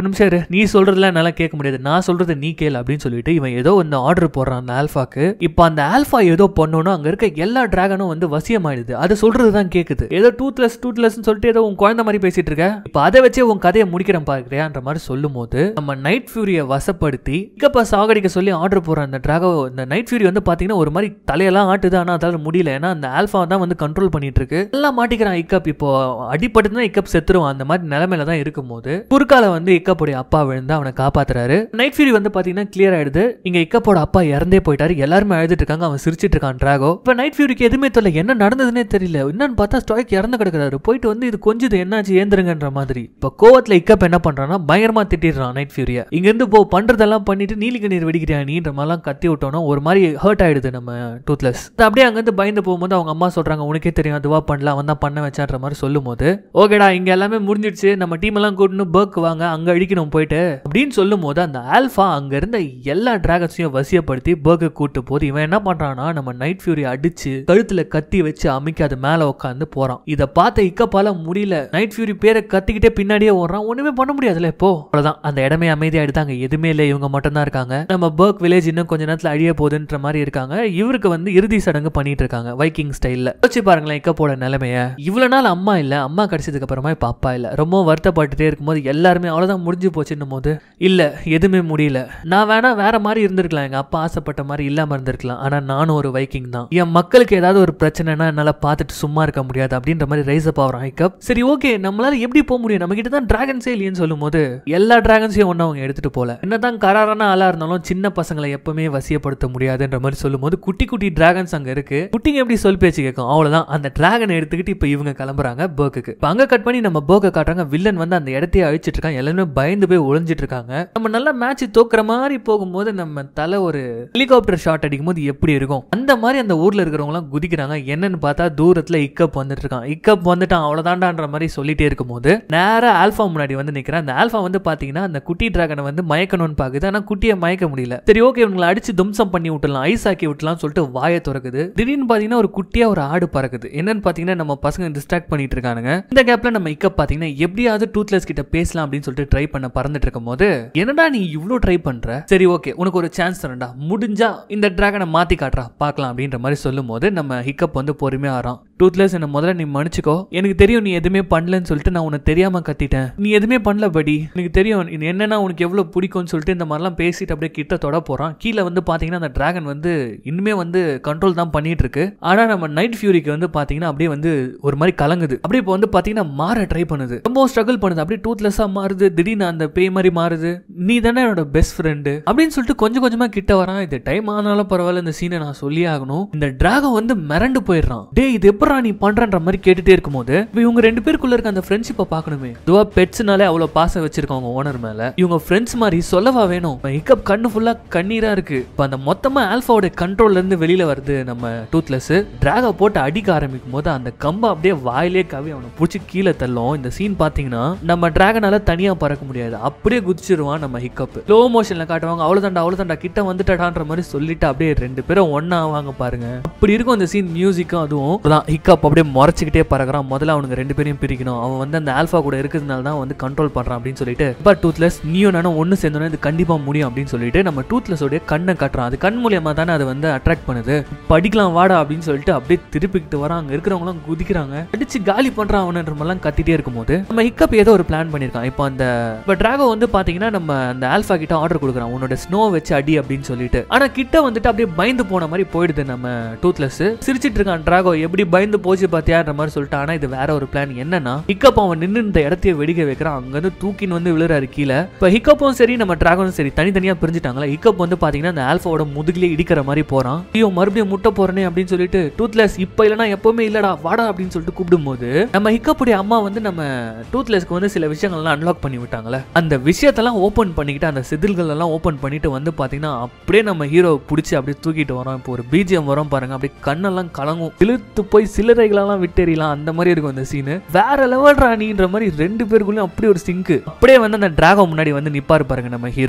ஒரு நிமிஷம் இரு நீ சொல்றதுலாம் என்னால கேட்க முடியாது நான் சொல்றது நீ கேளு அப்படின்னு சொல்லிட்டு இவன் ஏதோ ஒன்று ஆர்டர் போடுறான் அந்த ஆல்ஃபாக்கு இப்போ அந்த ஆல்ஃபா ஏதோ பண்ணணும் அங்க இருக்க எல்லா டிராகனும் வந்து வசியமாயிடுது அது சொல்றது தான் கேக்குது ஏதோ டூத்லெஸ் டூத்லெஸ் சொல்லிட்டு ஏதோ உன் குழந்தை மாதிரி பேசிட்டு இருக்க இப்போ அதை வச்சே உன் கதையை முடிக்கிறேன் பாக்குறியான்ற மாதிரி சொல்லும் போது நம்ம நைட் ஃபியூரியை வசப்படுத்தி இக்கப்பா சாகடிக்க சொல்லி ஆர்டர் போடுற அந்த டிராகோ இந்த நைட் ஃபியூரி வந்து பாத்தீங்கன்னா ஒரு மாதிரி தலையெல்லாம் ஆட்டுது ஆனா அதால முடியல ஏன்னா அந்த ஆல்ஃபா தான் வந்து கண்ட்ரோல் பண்ணிட்டு இருக்கு எல்லாம் மாட்டிக்கிறான் இக்கப் இப்போ அடிபட்டுனா இக்கப் செத்துருவான் அந்த மாதிரி நிலைமையில தான் இருக்கும்போது குறுக்கால வந்து இக்கப்புடைய அப்பா விழுந்து அவனை காப்பாத்துறாரு நைட் ஃபியூரி வந்து பாத்தீங்கன்னா கிளியர் ஆயிடுது இங்க இக்கப்போட அப்பா இறந்தே போயிட்டாரு எல்லாருமே அழுதுட்டு இருக்காங்க அவன் சிரிச்சிட்டு இருக்கான் டிராகோ இப்ப நைட் ஃபியூரிக்கு எதுவுமே தெரியல என்ன நடந்ததுன்னே தெரியல என்னன்னு பார்த்தா ஸ்டாய்க் இறந்து கிடக்குறாரு போயிட்டு வந்து இது கொஞ்சது என்னாச்சு ஏந்திருங்கன்ற மாதிரி இப்ப கோவத்துல இக்கப் என்ன பண்றான்னா பயங்கரமா திட்டிடுறான் நைட் ஃபியூரிய இங்க இருந்து போ பண்றதெல்லாம் பண்ணிட்டு நீலிக்க நீர் வெடிக்கிறியா நீன்ற மாதிரிலாம் கத்தி விட்டோம்னா ஒரு மாதிரி ஹர்ட் ஆயிடுது நம்ம டூத்லெஸ் அப்படியே அங்கிருந்து பயந்து போகும்போது அவங்க அம்மா சொல்றாங்க உனக்கே தெரியும் அதுவா பண்ணல அவன் தான் பண்ண வச்சான்ற மாதிரி சொல்லும் போது ஓகேடா இங்க எல்லாமே முடிஞ்சிடுச்சு நம்ம டீம் எல்லாம் கூட்டின்னு பர்க் வாங்க அங்க அடிக்கணும் போயிட்டு அப்படின்னு சொல்லும் போது அந்த ஆல்ஃபா அங்க இருந்த எல்லா டிராகன்ஸையும் வசியப்படுத்தி பர்க்கு கூட்டு போது இவன் என்ன பண்றான்னா நம்ம நைட் ஃபியூரி அடிச்சு கழுத்துல கத்தி வச்சு அமைக்க அது மேல உட்காந்து போறான் இத பார்த்த இக்கப்பால முடியல நைட் ஃபியூரி பேரை கத்திக்கிட்டே பின்னாடியே ஓடுறான் ஒண்ணுமே பண்ண முடியாதுல இப்போ அவ்வளவுதான் அந்த இடமே அமைதியாயிடுது அங்க எதுவுமே இல்லை இவங்க மட்டும் தான் இருக்காங்க நம்ம பர்க் வில்லேஜ் இன்னும் கொஞ்ச நேரத்துல அழிய போகுதுன்ற மாதிரி இருக்காங்க இவருக்கு வந்து இறுதி சடங்கு பண்ணிட்டு இருக்காங்க வைக்கிங் ஸ்டைல்ல யோசிச்சு பாருங்களேன் இக்கப்போட நிலைமைய இவ்வளவு நாள் அம்மா இல்ல அம்மா கிடைச்சதுக்கு அப்புறமா இப்ப அப்பா இல்ல ரொம்ப வருத்தப்பட்டுட்டே இருக்கும்போது எல்லாருமே அவ்வளவுதான் முடிஞ்சு போச்சுன்னும் போது இல்ல எதுவுமே முடியல நான் வேணா வேற மாதிரி இருந்திருக்கலாம் எங்க அப்பா ஆசைப்பட்ட மாதிரி இல்லாம இருந்திருக்கலாம் ஆனா நானும் ஒரு வைக்கிங் தான் என் மக்களுக்கு ஏதாவது ஒரு பிரச்சனைனா என்னால பார்த்துட்டு சும்மா இருக்க முடியாது அப்படின்ற மாதிரி ரைஸ் அப் ஆகிறான் ஹைக்கப் சரி ஓகே நம்மளால எப்படி போக முடியும் நம்ம கிட்ட தான் டிராகன்ஸே இல்லையேன்னு சொல்லும் போது எல்லா டிராகன்ஸையும் ஒன்றும் அவங்க எடுத்துட்டு போல என்னதான் கராரான ஆளா இருந்தாலும் சின்ன பசங்களை எப்பவுமே வசியப்படுத்த முடியாதுன்ற மாதிரி சொல்லும்போது குட்டி குட்டி டிராகன்ஸ் அங்க இருக்கு குட்டிங்க எப்படி சொல் பேச்சு கேட்கும் அவ்வளவுதான் அந்த டிராகனை எடுத்துக்கிட்டு இப்போ இவங்க கிளம்புறாங்க பர்க்குக்கு இப்போ அங்க கட் பண்ணி நம்ம பர்க்கை காட்டுறாங்க வில்லன் வந்து அந்த இடத்தையே அழிச்சிட்டு இருக்காங்க எல்லாருமே பயந்து போய் ஒளிஞ்சிட்டு இருக்காங்க நம்ம நல்லா மேட்ச் தோக்குற மாதிரி போகும்போது நம்ம தலை ஒரு ஹெலிகாப்டர் ஷாட் அடிக்கும் போது எப்படி இருக்கும் அந்த மாதிரி அந்த ஊர்ல இருக்கிறவங்க எல்லாம் குதிக்கிறாங்க என்னன்னு பார்த்தா தூரத்துல இக்கப் வந்துட்டு இருக்கான் இக்கப் வந்துட்டான் அவ்வளவுதான்டான்ற மாதிரி சொல்லிட்டே இருக்கும்போது நேரா ஆல்ஃபா முன்னாடி வந்து நிக்கிறேன் அந்த ஆல்ஃபா வந்து பாத்தீங்கன்னா அந்த குட்டி டிராகனை வந்து மயக்கணும்னு பாக்குது ஆனா குட்டியை மயக்க முடியல சரி ஓகே உங்களை அடிச்சு தும்சம் பண்ணி விட்டுலாம் ஐஸ் ஆக்கி விட்டுலாம் சொல்லிட்டு வாயை திறக்குது திடீர்னு பாத்தீங்கன்னா ஒரு குட்டியா ஒரு ஆடு பறக்குது என்னன்னு பாத்தீங்கன்னா நம்ம பசங்க டிஸ்ட்ராக்ட் பண்ணிட்டு இருக்கானுங்க இந்த கேப்ல நம்ம இக்கப் பாத்தீங்கன்னா எப்படியாவது டூத்லெஸ் கிட்ட பேசலாம் அப்படின்னு சொல்லிட்டு ட்ரை பண்ண பறந்துட்டு இருக்கும் போது என்னடா நீ இவ்ளோ ட்ரை பண்ற சரி ஓகே உனக்கு ஒரு சான்ஸ் தரேன்டா முடிஞ்சா இந்த டிராகனை மாத்தி காட்டுறா பார்க்கலாம் அப்படின்ற மாதிரி சொல்லும் போது நம்ம ஹிக்கப் வந்து பொறுமையா ஆறான் டூத்லெஸ் என்ன முதல்ல நீ மன்னிச்சுக்கோ எனக்கு தெரியும் நீ எதுவுமே பண்ணலன்னு சொல்லிட்டு நான் உன்னை தெரியாம கத்திட்டேன் நீ எதுவுமே பண்ணல படி எனக்கு தெரியும் நீ என்னன்னா உனக்கு எவ்வளவு பிடிக்கும்னு சொல்லிட்டு இந்த மாதிரிலாம் பேசிட்டு அப்படியே கிட்ட தொட போறான் கீழே வந்து பாத்தீங்கன்னா அந்த டிராகன் வந்து இன்னுமே வந்து கண்ட்ரோல் தான் பண்ணிட்டு இருக்கு ஆனா நம்ம நைட் ஃபியூரிக்கு வந்து பாத்தீங்கன்னா அப்படியே வந்து ஒரு மாதிரி கலங்குது அப்படியே இப்போ வந்து பாத்தீங்கன்னா மாற ட்ரை பண்ணுது ரொம்ப ஸ்ட்ரகிள் பண்ணுது அப்படியே டூத்லெஸ்ஸா மாறுது திடீர்னு அந்த பேய் மாதிரி மாறுது நீ தானே என்னோட பெஸ்ட் ஃப்ரெண்டு அப்படின்னு சொல்லிட்டு கொஞ்சம் கொஞ்சமா கிட்ட வரான் இது டைம் ஆனாலும் பரவாயில்ல இந்த சீனை நான் சொல்லி ஆகணும் இந்த டிராகன் வந்து மிரண்டு போயிடுறான் டே இது எப்படா நீ பண்றன்ற மாதிரி கேட்டுட்டே இருக்கும்போது இப்ப இவங்க ரெண்டு பேருக்குள்ள இருக்க அந்த ஃப்ரெண்ட்ஷிப்பை பார்க்கணுமே இதுவா பெட்ஸ்னாலே அவ்வளவு பாசம் வச்சிருக்காங்க ஓனர் மேல இவங்க ஃப்ரெண்ட்ஸ் மாதிரி சொல்லவா வேணும் ஹிக்கப் கண்ணு ஃபுல்லா கண்ணீரா இருக்கு இப்ப அந்த மொத்தமா ஆல்பாவோட கண்ட்ரோல்ல இருந்து வெளியில வருது நம்ம டூத்லெஸ் டிராக போட்டு அடிக்க ஆரம்பிக்கும் போது அந்த கம்பை அப்படியே வாயிலே கவி அவனை பிடிச்சி கீழே தள்ளும் இந்த சீன் பாத்தீங்கன்னா நம்ம டிராகனால தனியா பறக்க முடியாது அப்படியே குதிச்சிருவான் நம்ம ஹிக்கப் ஸ்லோ மோஷன்ல காட்டுவாங்க அவ்வளவுதான்டா அவ்வளவுதான்டா கிட்ட வந்துட்டடான்ற மாதிரி சொல்லிட்டு அப்படியே ரெண்டு பேரும் ஒண்ணா ஆவாங்க பாருங்க அப்படி இருக்கும் அந்த சீன் மியூசிக்கும் அதுவும் அதான் ஹிக்கப் அப்படியே முறைச்சிக்கிட்டே பறக்குறான் முதல்ல அவனுக்கு ரெண்டு பேரையும் பிரிக்கணும் அவன் வந்து அந்த ஆல்பா கூட இருக்கிறதுனால தான் வந்து கண்ட்ரோல் பண்றான் அப்படின்னு சொல்லிட்டு பட் டூத்லெஸ் நீயும் நானும் ஒன்று சேர்ந்தோன்னே இது கண்டிப்பா முடியும் அப்படின்னு சொல்லிட்டு நம்ம டூத்லெஸ் உடைய கண்ணை காட்டுறான் அது கண் மூலியமா தானே அதை வந்து அட்ராக்ட் பண்ணுது படிக்கலாம் வாடா அப்படின்னு சொல்லிட்டு அப்படியே திருப்பிக்கிட்டு வரான் அங்க இருக்கிறவங்களாம் குதிக்கிறாங்க அடிச்சு காலி பண்றான் அவனன்ற மாதிரிலாம் கத்திட்டே இருக்கும்போது நம்ம ஹிக்கப் ஏதோ ஒரு பிளான் பண்ணியிருக்கான் இப்போ அந்த இப்போ டிராகோ வந்து பாத்தீங்கன்னா நம்ம அந்த ஆல்பா கிட்ட ஆர்டர் கொடுக்குறான் உன்னோட ஸ்னோ வச்சு அடி அப்படின்னு சொல்லிட்டு ஆனா கிட்ட வந்துட்டு அப்படியே பயந்து போன மாதிரி போயிடுது நம்ம டூத்லெஸ் சிரிச்சிட்டு இருக்கான் டிராகோ எப்படி பயந்து போச்சு பாத்தியான்ற மாதிரி சொல்லிட்டு ஆனா இது வேற ஒரு பிளான் என்னன்னா ஹிக்கப் அவன் நின்று இந்த இடத்தையே வெடிக்க வைக்கிறான் அங்க இருந்து தூக்கின்னு வந்து விழுறாரு கீழே இப்போ ஹிக்கப்பும் சரி நம்ம டிராகனும் சரி தனித்தனியா பிரிஞ்சுட்டாங்களா ஹிக்கப் வந்து பாத்தீங்கன்னா அந்த ஆல்பாவோட முதுகிலே இடிக்கிற மாதிரி போறான் ஐயோ மறுபடியும் முட்டை போறனே அப்படின்னு சொல்லிட்டு டூத்லெஸ் இப்ப இல்லனா எப்பவுமே இல்லடா வாடா அப்படின்னு சொல்லிட்டு கூப்பிடும்போது நம்ம ஹிக்கப்புடைய அம்மா வந்து நம்ம டூத்லெஸ்க்கு வந்து சில விஷயங்கள்லாம் அன்லாக் பண்ணி விட்டாங்களே அந்த விஷயத்தெல்லாம் ஓப்பன் பண்ணிக்கிட்டு அந்த செதில்கள் எல்லாம் ஓப்பன் பண்ணிட்டு வந்து பாத்தீங்கன்னா அப்படியே நம்ம ஹீரோ பிடிச்சி அப்படியே தூக்கிட்டு வரோம் இப்போ ஒரு பிஜிஎம் வரோம் பாருங்க அப்படியே கண்ணெல்லாம் கலங்கும் இழுத்து போய் சில்லறைகளெல்லாம் விட்டெறியலாம் அந்த மாதிரி இருக்கும் அந்த சீனு வேற லெவல் ராணின்ற மாதிரி ரெண்டு பேருக்குள்ளயும் அப்படி ஒரு சிங்க் அப்படியே வந்து அந்த டிராகோ முன்னாடி வந்து நிப்பாரு பாருங்க நம்ம ஹீரோ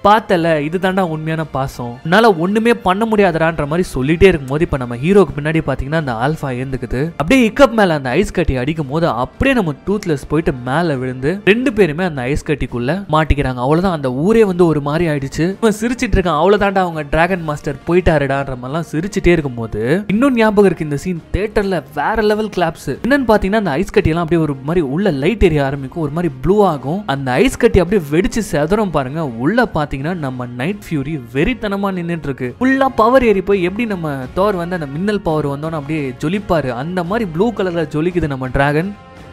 பார்த்தல இது தாண்டா உண்மையான பாசம் உன்னால ஒண்ணுமே பண்ண முடியாதடான்ற மாதிரி சொல்லிட்டே இருக்கும்போது இப்ப நம்ம ஹீரோக்கு பின்னாடி பாத்தீங்கன்னா அந்த ஆல்ஃபா ஏந்துக்குது அப்படியே ஹிக்கப் மேல அந்த ஐஸ் கட்டி அடிக்கும் போது அப்படியே நம்ம டூத்லெஸ் போயிட்டு மேல விழுந்து ரெண்டு பேருமே அந்த ஐஸ் கட்டிக்குள்ள மாட்டிக்கிறாங்க அவ்வளவுதான் அந்த ஊரே வந்து ஒரு மாதிரி ஆயிடுச்சு இவன் சிரிச்சிட்டு இருக்கான் அவ்வளவுதான்டா அவங்க டிராகன் மாஸ்டர் போயிட்டாருடான்ற மாதிரிலாம் சிரிச்சிட்டே இருக்கும்போது இன்னும் ஞாபகம் இருக்கு இந்த சீன் தியேட்டர்ல வேற லெவல் கிளாப்ஸ் என்னன்னு பாத்தீங்கன்னா அந்த ஐஸ் கட்டி எல்லாம் அப்படியே ஒரு மாதிரி உள்ள லைட் எரிய ஆரம்பிக்கும் ஒரு மாதிரி ப்ளூ ஆகும் அந்த ஐஸ் கட்டி அப்படியே வெடிச்சு செதறும் பாருங்க உள்ள பாத்தீங்கன்னா நம்ம நைட் ஃபியூரி வெறித்தனமா நின்னுட்டு இருக்கு ஃபுல்லா பவர் ஏறி போய் எப்படி நம்ம தோர் வந்து அந்த மின்னல் பவர் வந்தோன்னு அப்படியே ஜொலிப்பாரு அந்த மாதிரி ப்ளூ கலர்ல ஜொலிக்குது நம்ம டிராகன்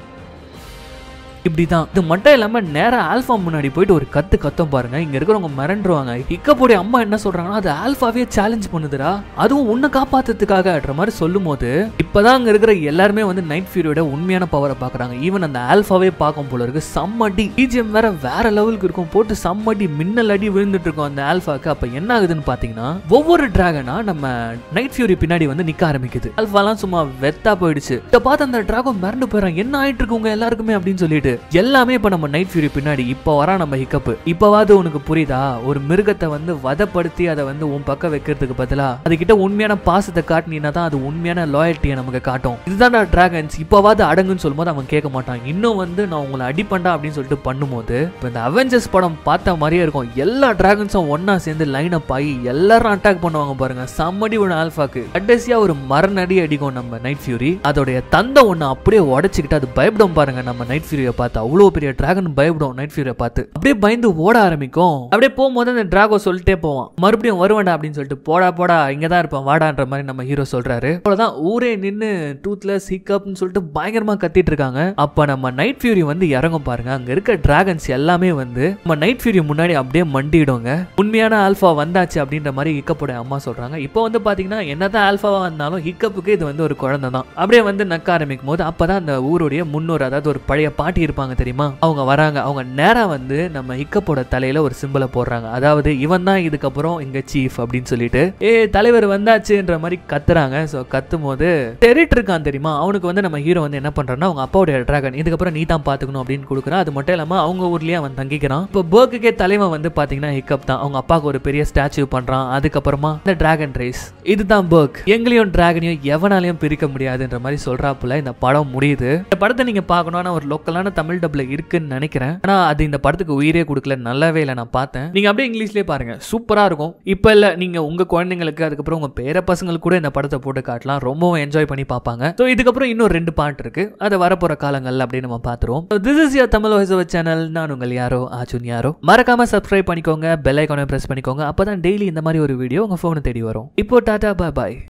இப்படிதான் இது மட்டும் இல்லாம நேரா ஆல்பா முன்னாடி போயிட்டு ஒரு கத்து கத்தம் பாருங்க இங்க இருக்கிறவங்க மிரண்டுருவாங்க ஹிக்கப்புடைய அம்மா என்ன சொல்றாங்கன்னா அது ஆல்பாவே சேலஞ்ச் பண்ணுதுடா அதுவும் உன்னை காப்பாத்துறதுக்காகன்ற மாதிரி சொல்லும் போது இப்பதான் அங்க இருக்கிற எல்லாருமே வந்து நைட் ஃபியூரியோட உண்மையான பவரை பாக்குறாங்க ஈவன் அந்த ஆல்பாவே பார்க்கும் போல இருக்கு செம்மடி பிஜிஎம் வேற வேற லெவலுக்கு இருக்கும் போட்டு செம்மடி மின்னல் அடி விழுந்துட்டு இருக்கும் அந்த ஆல்பாக்கு அப்ப என்ன ஆகுதுன்னு பாத்தீங்கன்னா ஒவ்வொரு டிராகனா நம்ம நைட் ஃபியூரி பின்னாடி வந்து நிக்க ஆரம்பிக்குது ஆல்பாலாம் சும்மா வெத்தா போயிடுச்சு இதை பார்த்து அந்த டிராகன் மிரண்டு போயிடறான் என்ன ஆயிட்டு இருக்கு உங்க எல்லாருக்குமே அப்படின்னு சொல்லிட்டு எல்லாமே இப்ப நம்ம நைட் ஃபியூரி பின்னாடி இப்ப வரா நம்ம ஹிக்கப் இப்பவாவது உனக்கு புரியுதா ஒரு மிருகத்தை வந்து வதப்படுத்தி அதை வந்து உன் பக்கம் வைக்கிறதுக்கு பதிலா அதுகிட்ட உண்மையான பாசத்தை காட்டினீங்கன்னா தான் அது உண்மையான லாயல்ட்டியை நமக்கு காட்டும் இதுதான் டிராகன்ஸ் இப்பவாவது அடங்குன்னு சொல்லும்போது அவன் கேட்க மாட்டான் இன்னும் வந்து நான் உங்களை அடிப்பண்டா அப்படின்னு சொல்லிட்டு பண்ணும்போது இப்போ இந்த அவெஞ்சர்ஸ் படம் பார்த்த மாதிரியே இருக்கும் எல்லா டிராகன்ஸும் ஒண்ணா சேர்ந்து லைன் அப் ஆகி எல்லாரும் அட்டாக் பண்ணுவாங்க பாருங்க செம்மடி ஒன்று ஆல்ஃபாக்கு கடைசியா ஒரு மரணடி அடிக்கும் நம்ம நைட் ஃபியூரி அதோடைய தந்தை ஒன்று அப்படியே உடச்சிக்கிட்டு அது பயப்படும் பாருங்க நம்ம நைட் ஃபியூரியை பார்த்து அவ்வளோ பெரிய டிராகன் பயப்படும் நைட் ஃபியூரியை பார்த்து அப்படியே பயந்து ஓட ஆரம்பிக்கும் அப்படியே போகும்போது அந்த டிராகோ சொல்லிட்டே போவான் மறுபடியும் வருவேண்டா அப்படின்னு சொல்லிட்டு போடா போடா இங்க தான் இருப்பேன் வாடான்ற மாதிரி நம்ம ஹீரோ சொல்றாரு அவ்வளவுதான் ஊரே நின்னு டூத்லெஸ் ஹிக்கப்னு சொல்லிட்டு பயங்கரமா கத்திட்டு இருக்காங்க அப்ப நம்ம நைட் ஃபியூரி வந்து இறங்கும் பாருங்க அங்க இருக்க டிராகன்ஸ் எல்லாமே வந்து நம்ம நைட் ஃபியூரி முன்னாடி அப்படியே மண்டிடுங்க உண்மையான ஆல்ஃபா வந்தாச்சு அப்படின்ற மாதிரி ஹிக்கப்போட அம்மா சொல்றாங்க இப்போ வந்து பாத்தீங்கன்னா என்னதான் ஆல்ஃபாவா வந்தாலும் ஹிக்கப்புக்கு இது வந்து ஒரு குழந்தை தான் அப்படியே வந்து நக்க ஆரம்பிக்கும் போது அப்பதான் அந்த ஊருடைய முன்னோர் அதாவது ஒரு பழைய பாட்டி இருப்பாங்க தெரியுமா அவங்க வராங்க அவங்க நேரா வந்து நம்ம ஹிக்கப்போட தலையில ஒரு சிம்பிளை போடுறாங்க அதாவது இவன் தான் இதுக்கப்புறம் இங்க சீஃப் அப்படின்னு சொல்லிட்டு ஏ தலைவர் வந்தாச்சுன்ற மாதிரி கத்துறாங்க ஸோ கத்தும் போது டெரிட் இருக்கான் தெரியுமா அவனுக்கு வந்து நம்ம ஹீரோ வந்து என்ன பண்றான்னா அவங்க அப்பாவுடைய டிராகன் இதுக்கப்புறம் நீ தான் பாத்துக்கணும் அப்படின்னு கொடுக்குறான் அது மட்டும் இல்லாம அவங்க ஊர்லயே அவன் தங்கிக்கிறான் இப்போ பேர்க்குக்கே தலைவன் வந்து பாத்தீங்கன்னா ஹிக்கப் தான் அவங்க அப்பாவுக்கு ஒரு பெரிய ஸ்டாச்சு பண்றான் அதுக்கப்புறமா இந்த டிராகன் ரேஸ் இதுதான் பேர்க் எங்களையும் டிராகனையும் எவனாலையும் பிரிக்க முடியாதுன்ற மாதிரி சொல்றாப்புல இந்த படம் முடியுது இந்த படத்தை நீங்க பார்க்கணும் ஆனா ஒரு லோக்கலான தமிழ் டப்ல இருக்குன்னு நினைக்கிறேன் ஆனா அது இந்த படத்துக்கு உயிரே கொடுக்கல நல்லாவே இல்லை நான் பார்த்தேன் நீங்க அப்படியே இங்கிலீஷ்லயே பாருங்க சூப்பரா இருக்கும் இப்போ இல்ல நீங்க உங்க குழந்தைங்களுக்கு அதுக்கப்புறம் உங்க பேர பசங்களுக்கு கூட இந்த படத்தை போட்டு காட்டலாம் ரொம்பவும் என்ஜாய் பண்ணி பார்ப்பாங்க ஸோ இதுக்கப்புறம் இன்னும் ரெண்டு பாட்டு இருக்கு அதை வரப்போற காலங்கள் அப்படின்னு நம்ம பார்த்துருவோம் this is your Tamil voice channel நான் உங்கள் யாரோ ஆச்சுன் யாரோ மறக்காம சப்ஸ்கிரைப் பண்ணிக்கோங்க பெல் ஐக்கானை பிரஸ் பண்ணிக்கோங்க அப்பதான் டெய்லி இந்த மாதிரி ஒரு வீடியோ உங்க ஃபோனை தேடி வரும் இப்போ டாடா பாய் பாய்